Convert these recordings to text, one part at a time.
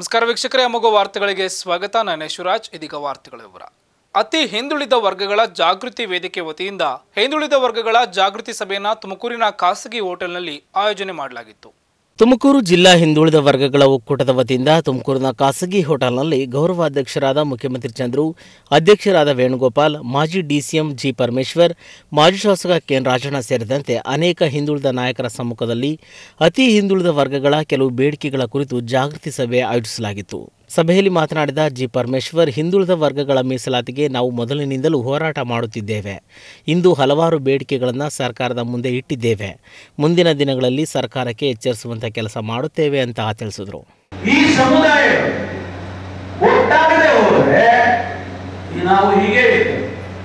ನಮಸ್ಕಾರ ವೀಕ್ಷಕರೇ ಅಮೋಘ ವಾರ್ತೆಗಳಿಗೆ ಸ್ವಾಗತ ನಾನು ಯಶುರಾಜ್ ಇದೀಗ ವಾರ್ತೆಗಳ ವಿವರ ಅತಿ ಹಿಂದುಳಿದ ವರ್ಗಗಳ ಜಾಗೃತಿ ವೇದಿಕೆ ವತಿಯಿಂದ ಹಿಂದುಳಿದ ವರ್ಗಗಳ ಜಾಗೃತಿ ಸಭೆಯನ್ನ ತುಮಕೂರಿನ ಖಾಸಗಿ ಹೋಟೆಲ್ನಲ್ಲಿ ಆಯೋಜನೆ ಮಾಡಲಾಗಿತ್ತು ತುಮಕೂರು ಜಿಲ್ಲಾ ಹಿಂದುಳಿದ ವರ್ಗಗಳ ಒಕ್ಕೂಟದ ವತಿಯಿಂದ ತುಮಕೂರಿನ ಖಾಸಗಿ ಹೋಟೆಲ್ನಲ್ಲಿ ಗೌರವಾಧ್ಯಕ್ಷರಾದ ಮುಖ್ಯಮಂತ್ರಿ ಚಂದ್ರು ಅಧ್ಯಕ್ಷರಾದ ವೇಣುಗೋಪಾಲ್ ಮಾಜಿ ಡಿಸಿಎಂ ಜಿ ಪರಮೇಶ್ವರ್ ಮಾಜಿ ಶಾಸಕ ಕೆಎನ್ ರಾಜಣ್ಣ ಸೇರಿದಂತೆ ಅನೇಕ ಹಿಂದುಳಿದ ನಾಯಕರ ಸಮ್ಮುಖದಲ್ಲಿ ಅತಿ ಹಿಂದುಳಿದ ವರ್ಗಗಳ ಕೆಲವು ಬೇಡಿಕೆಗಳ ಕುರಿತು ಜಾಗೃತಿ ಸಭೆ ಆಯೋಜಿಸಲಾಗಿತ್ತು ಸಭೆಯಲ್ಲಿ ಮಾತನಾಡಿದ ಜಿ ಪರಮೇಶ್ವರ್ ಹಿಂದುಳಿದ ವರ್ಗಗಳ ಮೀಸಲಾತಿಗೆ ನಾವು ಮೊದಲಿನಿಂದಲೂ ಹೋರಾಟ ಮಾಡುತ್ತಿದ್ದೇವೆ ಇಂದು ಹಲವಾರು ಬೇಡಿಕೆಗಳನ್ನು ಸರ್ಕಾರದ ಮುಂದೆ ಇಟ್ಟಿದ್ದೇವೆ ಮುಂದಿನ ದಿನಗಳಲ್ಲಿ ಸರ್ಕಾರಕ್ಕೆ ಎಚ್ಚರಿಸುವಂಥ ಕೆಲಸ ಮಾಡುತ್ತೇವೆ ಅಂತ ತಿಳಿಸಿದರು ಈ ಸಮುದಾಯ ಒಟ್ಟಾಗದೆ ಹೋದರೆ ಈ ನಾವು ಹೀಗೆ ಇರ್ತೇವೆ.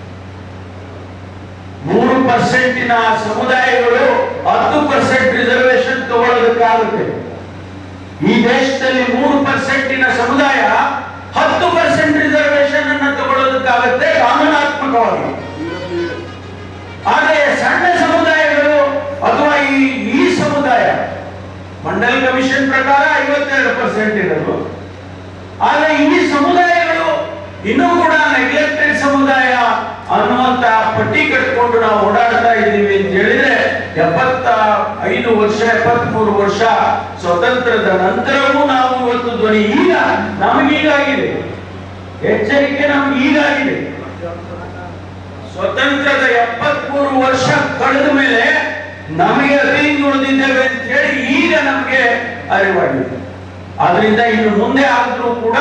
ಮೂರು ಪರ್ಸೆಂಟಿನ ಸಮುದಾಯಗಳು ಹತ್ತು ಪರ್ಸೆಂಟ್ ರಿಸರ್ವೇಶನ್ ತಗೊಳ್ಳೋದಕ್ಕಾಗುತ್ತೆ ಈ ದೇಶದಲ್ಲಿ ಮೂರು ಪರ್ಸೆಂಟಿನ ಸಮುದಾಯ ಹತ್ತು ಪರ್ಸೆಂಟ್ ರಿಸರ್ವೇಶನ್ ಅನ್ನು ತಗೊಳ್ಳೋದಕ್ಕಾಗುತ್ತೆ ಕಾನೂನಾತ್ಮಕವಾಗಿ ಆದರೆ ಸಣ್ಣ ಸಮುದಾಯಗಳು ಅಥವಾ ಈ ಈ ಸಮುದಾಯ ಮಂಡಲ್ ಕಮಿಷನ್ ಪ್ರಕಾರ ಐವತ್ತೆರಡು ಪರ್ಸೆಂಟ್ ಇರೋದು ಆದ್ರೆ ಈ ಸಮುದಾಯಗಳು ಇನ್ನೂ ಕೂಡ ನೆಗ್ಲೆಕ್ಟೆಡ್ ಸಮುದಾಯ ಅನ್ನುವಂತ ಪಟ್ಟಿ ಕಟ್ಕೊಂಡು ನಾವು ಓಡಾಡ್ತಾ ಇದ್ದೀವಿ ಅಂತ ಹೇಳಿದ್ರೆ ಎಪ್ಪತ್ತ ಐದು ವರ್ಷ ಎಪ್ಪತ್ತ್ ಮೂರು ವರ್ಷ ಸ್ವತಂತ್ರದ ನಂತರವೂ ನಾವು ಇವತ್ತು ಧ್ವನಿ ಈಗ ನಮಗೀಗಾಗಿದೆ ಎಚ್ಚರಿಕೆ ನಮ್ಗೆ ಈಗಾಗಿದೆ ಸ್ವತಂತ್ರದ ಎಪ್ಪತ್ಮೂರು ವರ್ಷ ಕಳೆದ ಮೇಲೆ ನಮಗೆ ಅತಿ ಉಳಿದಿದ್ದೇವೆ ಅಂತ ಹೇಳಿ ಈಗ ನಮಗೆ ಅರಿವಾಗಿದೆ ಆದ್ರಿಂದ ಇನ್ನು ಮುಂದೆ ಆದ್ರೂ ಕೂಡ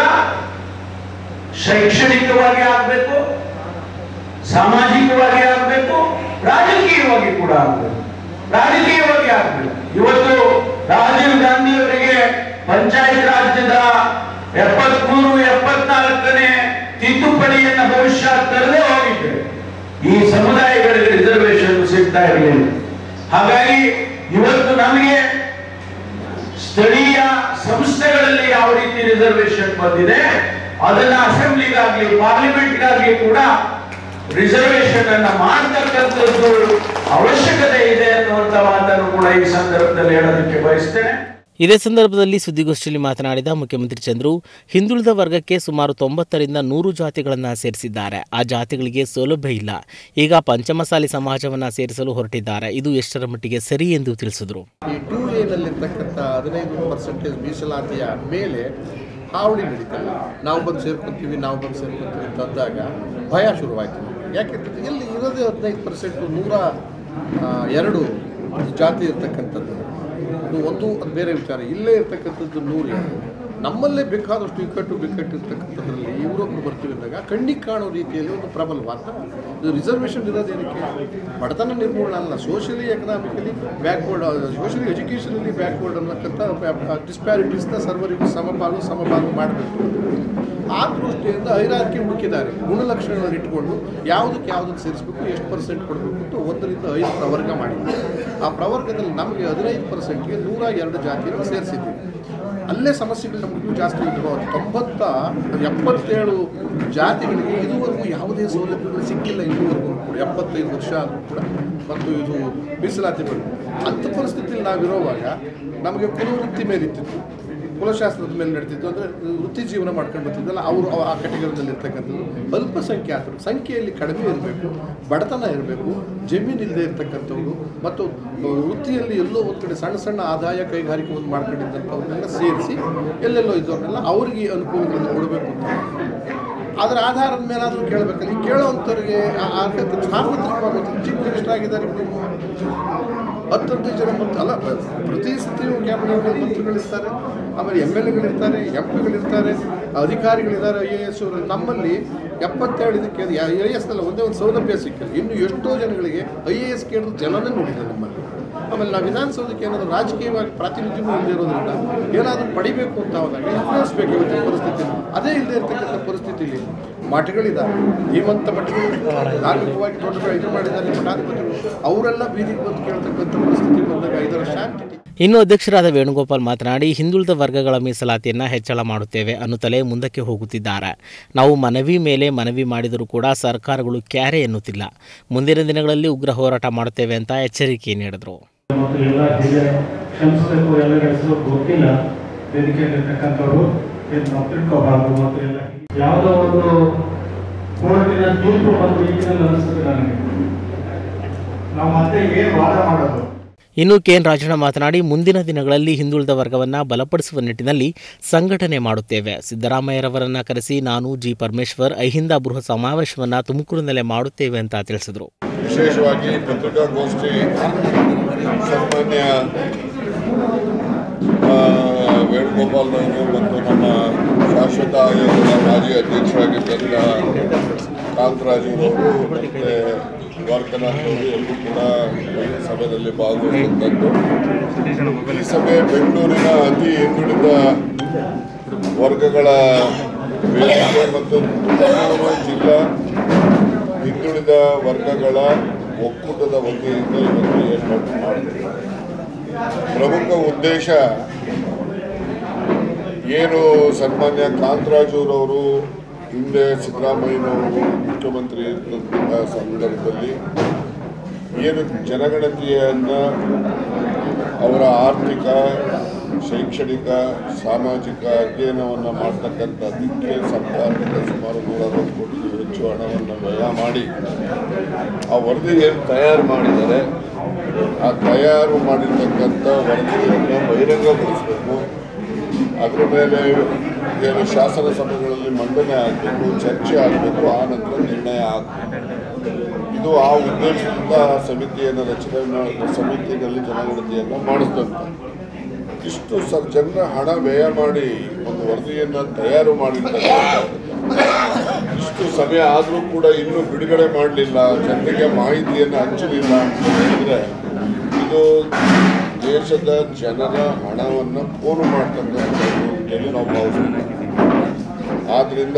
ಶೈಕ್ಷಣಿಕವಾಗಿ ಆಗ್ಬೇಕು ಸಾಮಾಜಿಕವಾಗಿ ಆಗ್ಬೇಕು ರಾಜಕೀಯವಾಗಿ ಕೂಡ ಆಗ್ಬೇಕು ರಾಜಕೀಯವಾಗಿ ಆಗ್ಬೇಕು ಇವತ್ತು ರಾಜೀವ್ ಗಾಂಧಿ ಅವರಿಗೆ ಪಂಚಾಯತ್ ರಾಜ್ಯದ ಎಪ್ಪತ್ಮೂರು ಎಪ್ಪತ್ನಾಲ್ಕನೇ ತಿದ್ದುಪಡಿಯನ್ನ ಭವಿಷ್ಯ ತರದೇ ಹೋಗಿದ್ರೆ ಈ ಸಮುದಾಯಗಳಿಗೆ ರಿಸರ್ವೇಶನ್ ಸಿಗ್ತಾ ಇರಲಿಲ್ಲ ಹಾಗಾಗಿ ಇವತ್ತು ನಮಗೆ ಸ್ಥಳೀಯ ಸಂಸ್ಥೆಗಳಲ್ಲಿ ಯಾವ ರೀತಿ ರಿಸರ್ವೇಶನ್ ಬಂದಿದೆ ಅದನ್ನ ಅಸೆಂಬ್ಲಿಗಾಗ್ಲಿ ಪಾರ್ಲಿಮೆಂಟ್ಗಾಗ್ಲಿ ಕೂಡ ರಿಸರ್ವೇಶನ್ ಅನ್ನ ಮಾಡತಕ್ಕಂಥದ್ದು ಅವಶ್ಯಕತೆ ಇದೆ ಅನ್ನುವಂತ ಮಾತನ್ನು ಕೂಡ ಈ ಸಂದರ್ಭದಲ್ಲಿ ಹೇಳೋದಕ್ಕೆ ಬಯಸ್ತೇನೆ ಇದೇ ಸಂದರ್ಭದಲ್ಲಿ ಸುದ್ದಿಗೋಷ್ಠಿಯಲ್ಲಿ ಮಾತನಾಡಿದ ಮುಖ್ಯಮಂತ್ರಿ ಚಂದ್ರು ಹಿಂದುಳಿದ ವರ್ಗಕ್ಕೆ ಸುಮಾರು ತೊಂಬತ್ತರಿಂದ ನೂರು ಜಾತಿಗಳನ್ನು ಸೇರಿಸಿದ್ದಾರೆ ಆ ಜಾತಿಗಳಿಗೆ ಸೌಲಭ್ಯ ಇಲ್ಲ ಈಗ ಪಂಚಮಸಾಲಿ ಸಮಾಜವನ್ನು ಸೇರಿಸಲು ಹೊರಟಿದ್ದಾರೆ ಇದು ಎಷ್ಟರ ಮಟ್ಟಿಗೆ ಸರಿ ಎಂದು ತಿಳಿಸಿದರು ಈ ಟೂ ಎನಲ್ಲಿರ್ತಕ್ಕಂಥ ಹದಿನೈದು ಪರ್ಸೆಂಟೇಜ್ ಮೀಸಲಾತಿಯ ಮೇಲೆ ಹಾವಳಿ ನಡೀತಲ್ಲ ನಾವು ಬಂದು ಸೇರ್ಕೊಂತೀವಿ ನಾವು ಬಂದು ಸೇರ್ಕೊಂತೀವಿ ಅಂತ ಅಂದಾಗ ಭಯ ಶುರುವಾಯಿತು ಯಾಕೆಂದ್ರೆ ಎಲ್ಲಿ ಇರೋದೇ ಹದಿನೈದು ಪರ್ಸೆಂಟು ನೂರ ಆ, ಎರಡು ಜಾತಿ ಇರ್ತಕ್ಕಂಥದ್ದು ಅದು ಒಂದು ಅದು ಬೇರೆ ವಿಚಾರ ಇಲ್ಲೇ ಇರ್ತಕ್ಕಂಥದ್ದು ನೂರು ಎರಡು ನಮ್ಮಲ್ಲೇ ಬೇಕಾದಷ್ಟು ಇಕ್ಕಟ್ಟು ಬಿಕ್ಕಟ್ಟು ಇರ್ತಕ್ಕಂಥದ್ರಲ್ಲಿ ಇವರೊಬ್ಬರು ಬರ್ತೀವಿ ಅಂದಾಗ ಕಣ್ಣಿಗೆ ಕಾಣೋ ರೀತಿಯಲ್ಲಿ ಒಂದು ಪ್ರಬಲವಾದ ಇದು ರಿಸರ್ವೇಷನ್ ಇರೋದೇನಕ್ಕೆ ಬಡತನ ನಿರ್ಮೂಲನೆ ಅಲ್ಲ socially economically backward socially educationally backward ಅನ್ನತಕ್ಕಂಥ ಡಿಸ್ಪ್ಯಾರಿಟೀಸ್ನ ಸರ್ವರಿಗೂ ಸಮಪಾಲು ಸಮಪಾಲು ಮಾಡಬೇಕು ಆ ದೃಷ್ಟಿಯಿಂದ ಐರಾರ್ಕಿ ಹುಡುಕಿದ್ದಾರೆ ಗುಣಲಕ್ಷಣಗಳನ್ನು ಇಟ್ಕೊಂಡು ಯಾವುದಕ್ಕೆ ಯಾವುದಕ್ಕೆ ಸೇರಿಸಬೇಕು ಎಷ್ಟು ಪರ್ಸೆಂಟ್ ಕೊಡಬೇಕು ಅಂತ ಒಂದರಿಂದ ಐದು ಪ್ರವರ್ಗ ಮಾಡಿದ್ದಾರೆ ಆ ಪ್ರವರ್ಗದಲ್ಲಿ ನಮಗೆ ಹದಿನೈದು ಪರ್ಸೆಂಟ್ಗೆ ನೂರ ಎರಡು ಜಾತಿಯನ್ನು ಸೇರಿಸಿದ್ದೀವಿ ಅಲ್ಲೇ ಸಮಸ್ಯೆಗಳು ನಮಗೂ ಜಾಸ್ತಿ ಇರಬಹುದು ತೊಂಬತ್ತ ಎಪ್ಪತ್ತೇಳು ಜಾತಿಗಳಿಗೆ ಇದುವರೆಗೂ ಯಾವುದೇ ಸೌಲಭ್ಯಗಳು ಸಿಕ್ಕಿಲ್ಲ ಇದುವರೆಗೂ ಕೂಡ ಎಪ್ಪತ್ತೈದು ವರ್ಷ ಆದರೂ ಕೂಡ ಮತ್ತು ಇದು ಮೀಸಲಾತಿ ಬಂದು ಅಂಥ ಪರಿಸ್ಥಿತಿಯಲ್ಲಿ ನಾವಿರುವಾಗ ನಮಗೆ ಕುಲವೃತ್ತಿ ಮೇಲಿತ್ತಿತ್ತು ಕುಲಶಾಸ್ತ್ರದ ಮೇಲೆ ನಡೀತಿತ್ತು ಅಂದರೆ ವೃತ್ತಿ ಜೀವನ ಮಾಡ್ಕೊಂಡು ಬರ್ತಿದ್ದಲ್ಲ ಅವರು ಆ ಕೆಟಗರಿದಲ್ಲಿ ಇರ್ತಕ್ಕಂಥದ್ದು ಅಲ್ಪಸಂಖ್ಯಾತರು ಸಂಖ್ಯೆಯಲ್ಲಿ ಕಡಿಮೆ ಇರಬೇಕು ಬಡತನ ಇರಬೇಕು ಜಮೀನು ಇಲ್ಲದೆ ಇರ್ತಕ್ಕಂಥವ್ರು ಮತ್ತು ವೃತ್ತಿಯಲ್ಲಿ ಎಲ್ಲೋ ಒಂದು ಕಡೆ ಸಣ್ಣ ಸಣ್ಣ ಆದಾಯ ಕೈಗಾರಿಕೆ ಒಂದು ಮಾಡ್ಕೊಂಡಿದ್ದಂಥವ್ರನ್ನೆಲ್ಲ ಸೇರಿಸಿ ಎಲ್ಲೆಲ್ಲೋ ಇದ್ದವ್ರನ್ನೆಲ್ಲ ಅವರಿಗೆ ಅನುಕೂಲಗಳನ್ನು ಕೊಡಬೇಕು ಅಂತ ಅದರ ಆಧಾರದ ಮೇಲಾದರೂ ಕೇಳಬೇಕಲ್ಲ ಈ ಕೇಳೋವಂಥವ್ರಿಗೆ ಆ ಅರ್ಹತೆ ಸಾರ್ವತ್ರಿಕವಾಗಿ ಚೀಫ್ ಮಿನಿಸ್ಟರ್ ಆಗಿದ್ದಾರೆ ನೀವು ಹತ್ತತ್ತು ಜನ ಮಂತ್ರಿ ಅಲ್ಲ ಪ್ರ- ಪ್ರತಿ ಸತಿಯೂ ಕ್ಯಾಬಿನೆಟ್ ಮಂತ್ರಿಗಳಿರ್ತಾರೆ ಆಮೇಲೆ ಎಮ್ ಎಲ್ ಎಗಳಿರ್ತಾರೆ ಎಂ ಪಿಗಳಿರ್ತಾರೆ ಅಧಿಕಾರಿಗಳಿದ್ದಾರೆ ಐ ಎ ಎಸ್ ನಮ್ಮಲ್ಲಿ ಎಪ್ಪತ್ತೇಳು ಇದಕ್ಕೆ ಐ ಎ ಎಸ್ ಅಲ್ಲ ಒಂದೇ ಒಂದು ಸೌಲಭ್ಯ ಸಿಕ್ಕಿಲ್ಲ ಇನ್ನು ಎಷ್ಟೋ ಜನಗಳಿಗೆ ಐ ಎ ಎಸ್ ಕೇಳಿದ್ರು ಜನನೇ ನೋಡಿಲ್ಲ ನಮ್ಮಲ್ಲಿ ಆಮೇಲೆ ನಾವು ವಿಧಾನಸೌಧಕ್ಕೆ ಏನಾದರೂ ರಾಜಕೀಯವಾಗಿ ಪ್ರಾತಿನಿಧ್ಯವೂ ಇಲ್ಲದೆ ಇರೋದ್ರಿಂದ ಏನಾದರೂ ಪಡಿಬೇಕು ಅಂತ ಹೋದಾಗ ಇನ್ಫ್ಲೂಯೆನ್ಸ್ ಬೇಕು ಇವತ್ತಿನ ಪರಿಸ್ಥಿತಿ ಅದೇ ಇಲ್ಲದೆ ಇರ್ತಕ್ಕಂಥ ಪರಿಸ್ಥಿತಿಲಿ ಮಠಗಳಿದ್ದಾರೆ ಧೀಮಂತ ಮಠಗಳು ಧಾರ್ಮಿಕವಾಗಿ ದೊಡ್ಡ ಇದು ಮಾಡಿದ್ದಾರೆ ಮಠಾಧಿಪತಿಗಳು ಅವರೆಲ್ಲ ಬೀದಿಗೆ ಬಂದು ಕೇಳ್ತಕ್ಕಂಥ ಪರಿಸ್ಥಿತಿ ಬಂದಾಗ ಇದರ ಶಾಂತಿ ಇನ್ನು ಅಧ್ಯಕ್ಷರಾದ ವೇಣುಗೋಪಾಲ್ ಮಾತನಾಡಿ ಹಿಂದುಳಿದ ವರ್ಗಗಳ ಮೀಸಲಾತಿಯನ್ನು ಹೆಚ್ಚಳ ಮಾಡುತ್ತೇವೆ ಅನ್ನುತ್ತಲೇ ಮುಂದಕ್ಕೆ ಹೋಗುತ್ತಿದ್ದಾರೆ ನಾವು ಮನವಿ ಮೇಲೆ ಮನವಿ ಮಾಡಿದರೂ ಕೂಡ ಸರ್ಕಾರಗಳು ಕ್ಯಾರೆ ಎನ್ನುತ್ತಿಲ್ಲ ಮುಂದಿನ ದಿನಗಳಲ್ಲಿ ಉಗ್ರ ಹೋರಾಟ ಮಾಡುತ್ತೇವೆ ಅಂತ ಎಚ್ಚರಿಕೆ ನೀಡಿದರು ಮತ್ತು ಎಲ್ಲ ಹಿರಿಯ ಕ್ಷಮಿಸಬೇಕು ಎಲ್ಲರ ಹೆಸರು ಗೊತ್ತಿಲ್ಲ ವೇದಿಕೆಯಲ್ಲಿರ್ತಕ್ಕಂಥವ್ರು ಏನು ನಾವು ತಿಳ್ಕೋಬಾರ್ದು ಮತ್ತು ಎಲ್ಲ ಯಾವುದೋ ಒಂದು ಕೋರ್ಟಿನ ತೀರ್ಪು ಬಂದು ಈಗಿನಲ್ಲಿ ಅನಿಸ್ತದೆ ನನಗೆ ನಾವು ಮತ್ತೆ ಏನು ವಾದ ಮಾಡೋದು ಇನ್ನು ಕೆಎನ್ ರಾಜಣ್ಣ ಮಾತನಾಡಿ ಮುಂದಿನ ದಿನಗಳಲ್ಲಿ ಹಿಂದುಳಿದ ವರ್ಗವನ್ನು ಬಲಪಡಿಸುವ ನಿಟ್ಟಿನಲ್ಲಿ ಸಂಘಟನೆ ಮಾಡುತ್ತೇವೆ ಸಿದ್ದರಾಮಯ್ಯರವರನ್ನ ಕರೆಸಿ ನಾನು ಜಿ ಪರಮೇಶ್ವರ್ ಅಹಿಂದ ಬೃಹತ್ ಸಮಾವೇಶವನ್ನು ತುಮಕೂರಿನಲ್ಲೇ ಮಾಡುತ್ತೇವೆ ಅಂತ ತಿಳಿಸಿದರು ವಿಶೇಷವಾಗಿ ಪತ್ರಿಕಾಗೋಷ್ಠಿ ಸನ್ಮಾನ್ಯ ಆ, ವೇಣುಗೋಪಾಲ್ರವರು ಮತ್ತು ನಮ್ಮ ಶಾಶ್ವತ ಆಯೋಗದ ಮಾಜಿ ಅಧ್ಯಕ್ಷರಾಗಿದ್ದಂಥ ಕಾಂತರಾಜುರವರು ಮತ್ತು ದ್ವಾರಕನಾಥ್ ಅವರು ಎಲ್ಲರೂ ಕೂಡ ಈ ಸಭೆಯಲ್ಲಿ ಭಾಗವಹಿಸಿದ್ದದ್ದು ಈ ಸಭೆ ಬೆಂಗಳೂರಿನ ಅತಿ ಹಿಂದುಳಿದ ವರ್ಗಗಳ ವೇದಿಕೆ ಮತ್ತು ತುಮಕೂರು ಜಿಲ್ಲಾ ಹಿಂದುಳಿದ ವರ್ಗಗಳ ಒಕ್ಕೂಟದ ವತಿಯಿಂದ ಇವತ್ತು ಏರ್ಪಾಡು ಮಾಡಿದೆ ಪ್ರಮುಖ ಉದ್ದೇಶ ಏನು ಸನ್ಮಾನ್ಯ ಕಾಂತರಾಜುರವರು ಹಿಂದೆ ಸಿದ್ದರಾಮಯ್ಯನವರು ಮುಖ್ಯಮಂತ್ರಿ ಇದ್ದಂತಹ ಸಂದರ್ಭದಲ್ಲಿ ಏನು ಜನಗಣತಿಯನ್ನು ಅವರ ಆರ್ಥಿಕ ಶೈಕ್ಷಣಿಕ ಸಾಮಾಜಿಕ ಅಧ್ಯಯನವನ್ನು ಮಾಡ್ತಕ್ಕಂಥದ್ದಕ್ಕೆ ಸರ್ಕಾರದಿಂದ ಸುಮಾರು ನೂರ ಅರವತ್ತು ಕೋಟಿ ಹೆಚ್ಚು ಹಣವನ್ನು ವ್ಯಯ ಮಾಡಿ ಆ ವರದಿ ಏನು ತಯಾರು ಮಾಡಿದ್ದಾರೆ ಆ ತಯಾರು ಮಾಡಿರ್ತಕ್ಕಂಥ ವರದಿಯನ್ನು ಬಹಿರಂಗಗೊಳಿಸಬೇಕು ಅದರ ಮೇಲೆ ಏನು ಶಾಸನ ಸಭೆಗಳಲ್ಲಿ ಮಂಡನೆ ಆಗಬೇಕು ಚರ್ಚೆ ಆಗಬೇಕು ಆ ನಂತರ ನಿರ್ಣಯ ಆಗಬೇಕು ಇದು ಆ ಉದ್ದೇಶದಿಂದ ಆ ಸಮಿತಿಯನ್ನು ರಚನೆ ಮಾಡಿ ಸಮಿತಿಯಲ್ಲಿ ಜನಗಣತಿಯನ್ನು ಮಾಡಿಸಿದಂತ ಇಷ್ಟು ಸ ಜನರ ಹಣ ವ್ಯಯ ಮಾಡಿ ಒಂದು ವರದಿಯನ್ನು ತಯಾರು ಮಾಡಿರ್ತಕ್ಕಂಥ ಇಷ್ಟು ಸಮಯ ಆದರೂ ಕೂಡ ಇನ್ನೂ ಬಿಡುಗಡೆ ಮಾಡಲಿಲ್ಲ ಜನರಿಗೆ ಮಾಹಿತಿಯನ್ನು ಹಂಚಲಿಲ್ಲ ಅಂತ ಹೇಳಿದ್ರೆ ಇದು ದೇಶದ ಜನರ ಹಣವನ್ನು ಪೋಲು ಮಾಡ್ತಕ್ಕಂಥದ್ದು ಅಂತೇಳಿ ನಾವು ಭಾವಿಸ್ತೀವಿ ಆದ್ದರಿಂದ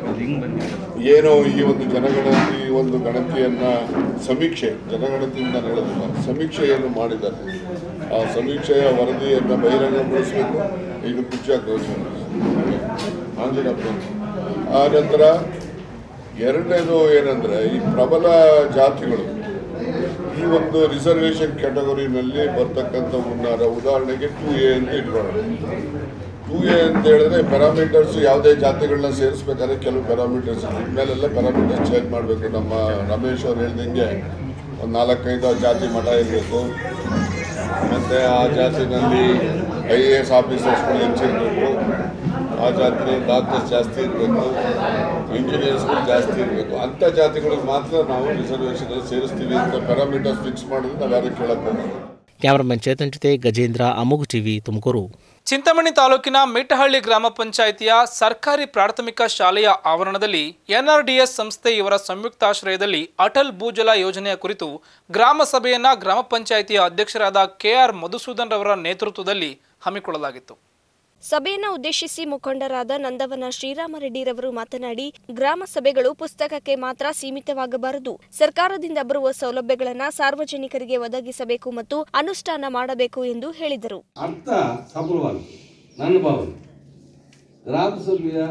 ಏನೋ ಈ ಒಂದು ಜನಗಣತಿ ಈ ಒಂದು ಗಣತಿಯನ್ನು ಸಮೀಕ್ಷೆ ಜನಗಣತಿಯಿಂದ ನಡೆದಿಲ್ಲ ಸಮೀಕ್ಷೆಯನ್ನು ಮಾಡಿದ್ದಾರೆ ಆ ಸಮೀಕ್ಷೆಯ ವರದಿಯನ್ನು ಬಹಿರಂಗಗೊಳಿಸಬೇಕು ಇದು ಕುಚ್ಚ ಘೋಷಣೆ ಆಂಜನಪ್ಪ ಆ ನಂತರ ಎರಡನೇದು ಏನಂದರೆ ಈ ಪ್ರಬಲ ಜಾತಿಗಳು ಈ ಒಂದು ರಿಸರ್ವೇಷನ್ ಕ್ಯಾಟಗರಿನಲ್ಲಿ ಬರ್ತಕ್ಕಂಥ ಮುನ್ನಾರ ಉದಾಹರಣೆಗೆ ಟು ಎ ಅಂತ ಇಟ್ಕೊಳ್ಳೋಣ ಟು ಎ ಅಂತ ಹೇಳಿದ್ರೆ ಪ್ಯಾರಾಮೀಟರ್ಸ್ ಯಾವುದೇ ಜಾತಿಗಳನ್ನ ಸೇರಿಸ್ಬೇಕಾದ್ರೆ ಕೆಲವು ಪ್ಯಾರಾಮೀಟರ್ಸ್ ಇನ್ಮೇಲೆಲ್ಲ ಪ್ಯಾರಾಮೀಟರ್ಸ್ ಚೇಂಜ್ ಮಾಡಬೇಕು ನಮ್ಮ ರಮೇಶ್ ಅವ್ರು ಹೇಳ್ದಂಗೆ ಒಂದು ನಾಲ್ಕೈದು ಜಾತಿ ಮಠ ಇರಬೇಕು ಮತ್ತು ಆ ಜಾತಿನಲ್ಲಿ ಐ ಎ ಎಸ್ ಆಫೀಸರ್ಸ್ಗಳು ಹೆಚ್ಚಿರಬೇಕು ಆ ಜಾತಿ ಡಾಕ್ಟರ್ಸ್ ಜಾಸ್ತಿ ಇರಬೇಕು ಇಂಜಿನಿಯರ್ಸ್ಗಳು ಜಾಸ್ತಿ ಇರಬೇಕು ಅಂಥ ಜಾತಿಗಳಿಗೆ ಮಾತ್ರ ನಾವು ರಿಸರ್ವೇಷನ್ ಸೇರಿಸ್ತೀವಿ ಅಂತ ಪ್ಯಾರಾಮೀಟರ್ಸ್ ಫಿಕ್ಸ್ ಮಾಡಿದ್ರೆ ನಾವು ಯಾರು ಕೇಳಕ್ಕೆ ಹೋಗೋದು ಕ್ಯಾಮರಾಮನ್ ಚೇತನ್ ಜೊತೆ ಗಜೇಂದ್ರ ಅಮೋಘ ಟಿವಿ ತುಮಕೂರು ಚಿಂತಾಮಣಿ ತಾಲೂಕಿನ ಮೆಟ್ಟಹಳ್ಳಿ ಗ್ರಾಮ ಪಂಚಾಯಿತಿಯ ಸರ್ಕಾರಿ ಪ್ರಾಥಮಿಕ ಶಾಲೆಯ ಆವರಣದಲ್ಲಿ ಎನ್ಆರ್ಡಿಎಸ್ ಸಂಸ್ಥೆ ಇವರ ಸಂಯುಕ್ತಾಶ್ರಯದಲ್ಲಿ ಅಟಲ್ ಭೂಜಲ ಯೋಜನೆಯ ಕುರಿತು ಗ್ರಾಮ ಸಭೆಯನ್ನ ಗ್ರಾಮ ಪಂಚಾಯಿತಿಯ ಅಧ್ಯಕ್ಷರಾದ ಕೆಆರ್ ಮಧುಸೂದನ್ ರವರ ನೇತೃತ್ವದಲ್ಲಿ ಹಮ್ಮಿಕೊಳ್ಳಲಾಗಿತ್ತು ಸಭೆಯನ್ನ ಉದ್ದೇಶಿಸಿ ಮುಖಂಡರಾದ ನಂದವನ ಶ್ರೀರಾಮರೆಡ್ಡಿರವರು ಮಾತನಾಡಿ ಗ್ರಾಮ ಸಭೆಗಳು ಪುಸ್ತಕಕ್ಕೆ ಮಾತ್ರ ಸೀಮಿತವಾಗಬಾರದು ಸರ್ಕಾರದಿಂದ ಬರುವ ಸೌಲಭ್ಯಗಳನ್ನು ಸಾರ್ವಜನಿಕರಿಗೆ ಒದಗಿಸಬೇಕು ಮತ್ತು ಅನುಷ್ಠಾನ ಮಾಡಬೇಕು ಎಂದು ಹೇಳಿದರು ಅರ್ಥ ಸಫಲವಾಗುತ್ತೆ ನನ್ನ ಭಾವನೆ ಗ್ರಾಮ ಸಭೆಯ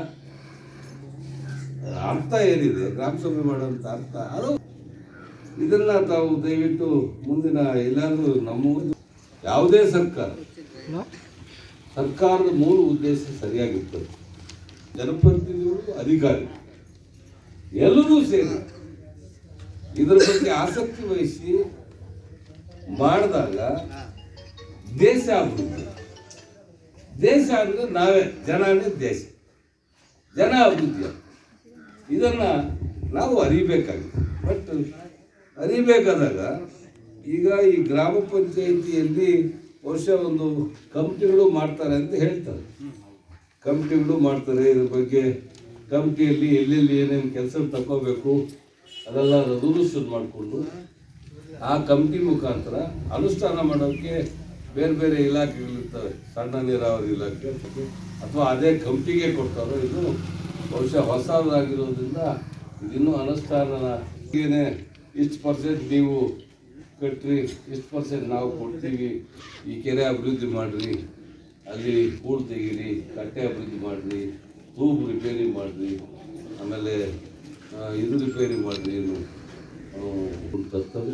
ಅರ್ಥ ಏನಿದೆ ಗ್ರಾಮ ಸಭೆ ಮಾಡುವಂಥ ಅರ್ಥ ಅದು ಇದನ್ನ ತಾವು ದಯವಿಟ್ಟು ಮುಂದಿನ ಎಲ್ಲಾದರೂ ನಮ್ಮ ಒಂದು ಯಾವುದೇ ಸರ್ಕಾರ ಸರ್ಕಾರದ ಮೂಲ ಉದ್ದೇಶ ಸರಿಯಾಗಿರ್ತದೆ ಜನಪ್ರತಿನಿಧಿಗಳು ಅಧಿಕಾರಿ ಎಲ್ಲರೂ ಸೇರಿ ಇದರ ಬಗ್ಗೆ ಆಸಕ್ತಿ ವಹಿಸಿ ಮಾಡಿದಾಗ ದೇಶ ಅಭಿವೃದ್ಧಿ ದೇಶ ಅಂದರೆ ನಾವೇ ಜನ ಅಂದರೆ ದೇಶ ಜನ ಅಭಿವೃದ್ಧಿ ಇದನ್ನು ನಾವು ಅರಿಬೇಕಾಗಿದೆ ಬಟ್ ಅರಿಬೇಕಾದಾಗ ಈಗ ಈ ಗ್ರಾಮ ಪಂಚಾಯಿತಿಯಲ್ಲಿ ಬಹುಶಃ ಒಂದು ಕಂಪ್ನಿಗಳು ಮಾಡ್ತಾರೆ ಅಂತ ಹೇಳ್ತಾರೆ ಕಂಪ್ನಿಗಳು ಮಾಡ್ತಾರೆ ಇದ್ರ ಬಗ್ಗೆ ಕಂಪ್ನಿಯಲ್ಲಿ ಎಲ್ಲೆಲ್ಲಿ ಏನೇನು ಕೆಲಸ ತಗೋಬೇಕು ಅದೆಲ್ಲ ರೆಸೊಲ್ಯೂಷನ್ ಮಾಡಿಕೊಂಡು ಆ ಕಂಪ್ನಿ ಮುಖಾಂತರ ಅನುಷ್ಠಾನ ಮಾಡೋಕ್ಕೆ ಬೇರೆ ಬೇರೆ ಇಲಾಖೆಗಳಿರ್ತವೆ ಸಣ್ಣ ನೀರಾವರಿ ಇಲಾಖೆ ಅಥವಾ ಅದೇ ಕಂಪ್ನಿಗೆ ಕೊಡ್ತಾರೋ ಇದು ಬಹುಶಃ ಹೊಸದಾಗಿರೋದ್ರಿಂದ ಇದಿನ್ನೂ ಅನುಷ್ಠಾನ ಏನೇ ಇಷ್ಟು ಪರ್ಸೆಂಟ್ ನೀವು ಕಟ್ರಿ ಇಷ್ಟು ಪರ್ಸೆಂಟ್ ನಾವು ಕೊಡ್ತೀವಿ ಈ ಕೆರೆ ಅಭಿವೃದ್ಧಿ ಮಾಡಿರಿ ಅಲ್ಲಿ ಹೂಳು ತೆಗೀರಿ ಕಟ್ಟೆ ಅಭಿವೃದ್ಧಿ ಮಾಡಿರಿ ತೂಬು ರಿಪೇರಿ ಮಾಡಿರಿ ಆಮೇಲೆ ಆ, ಇದು ರಿಪೇರಿ ಮಾಡಿರಿ ಏನು ಆ, ತರ್ತವೆ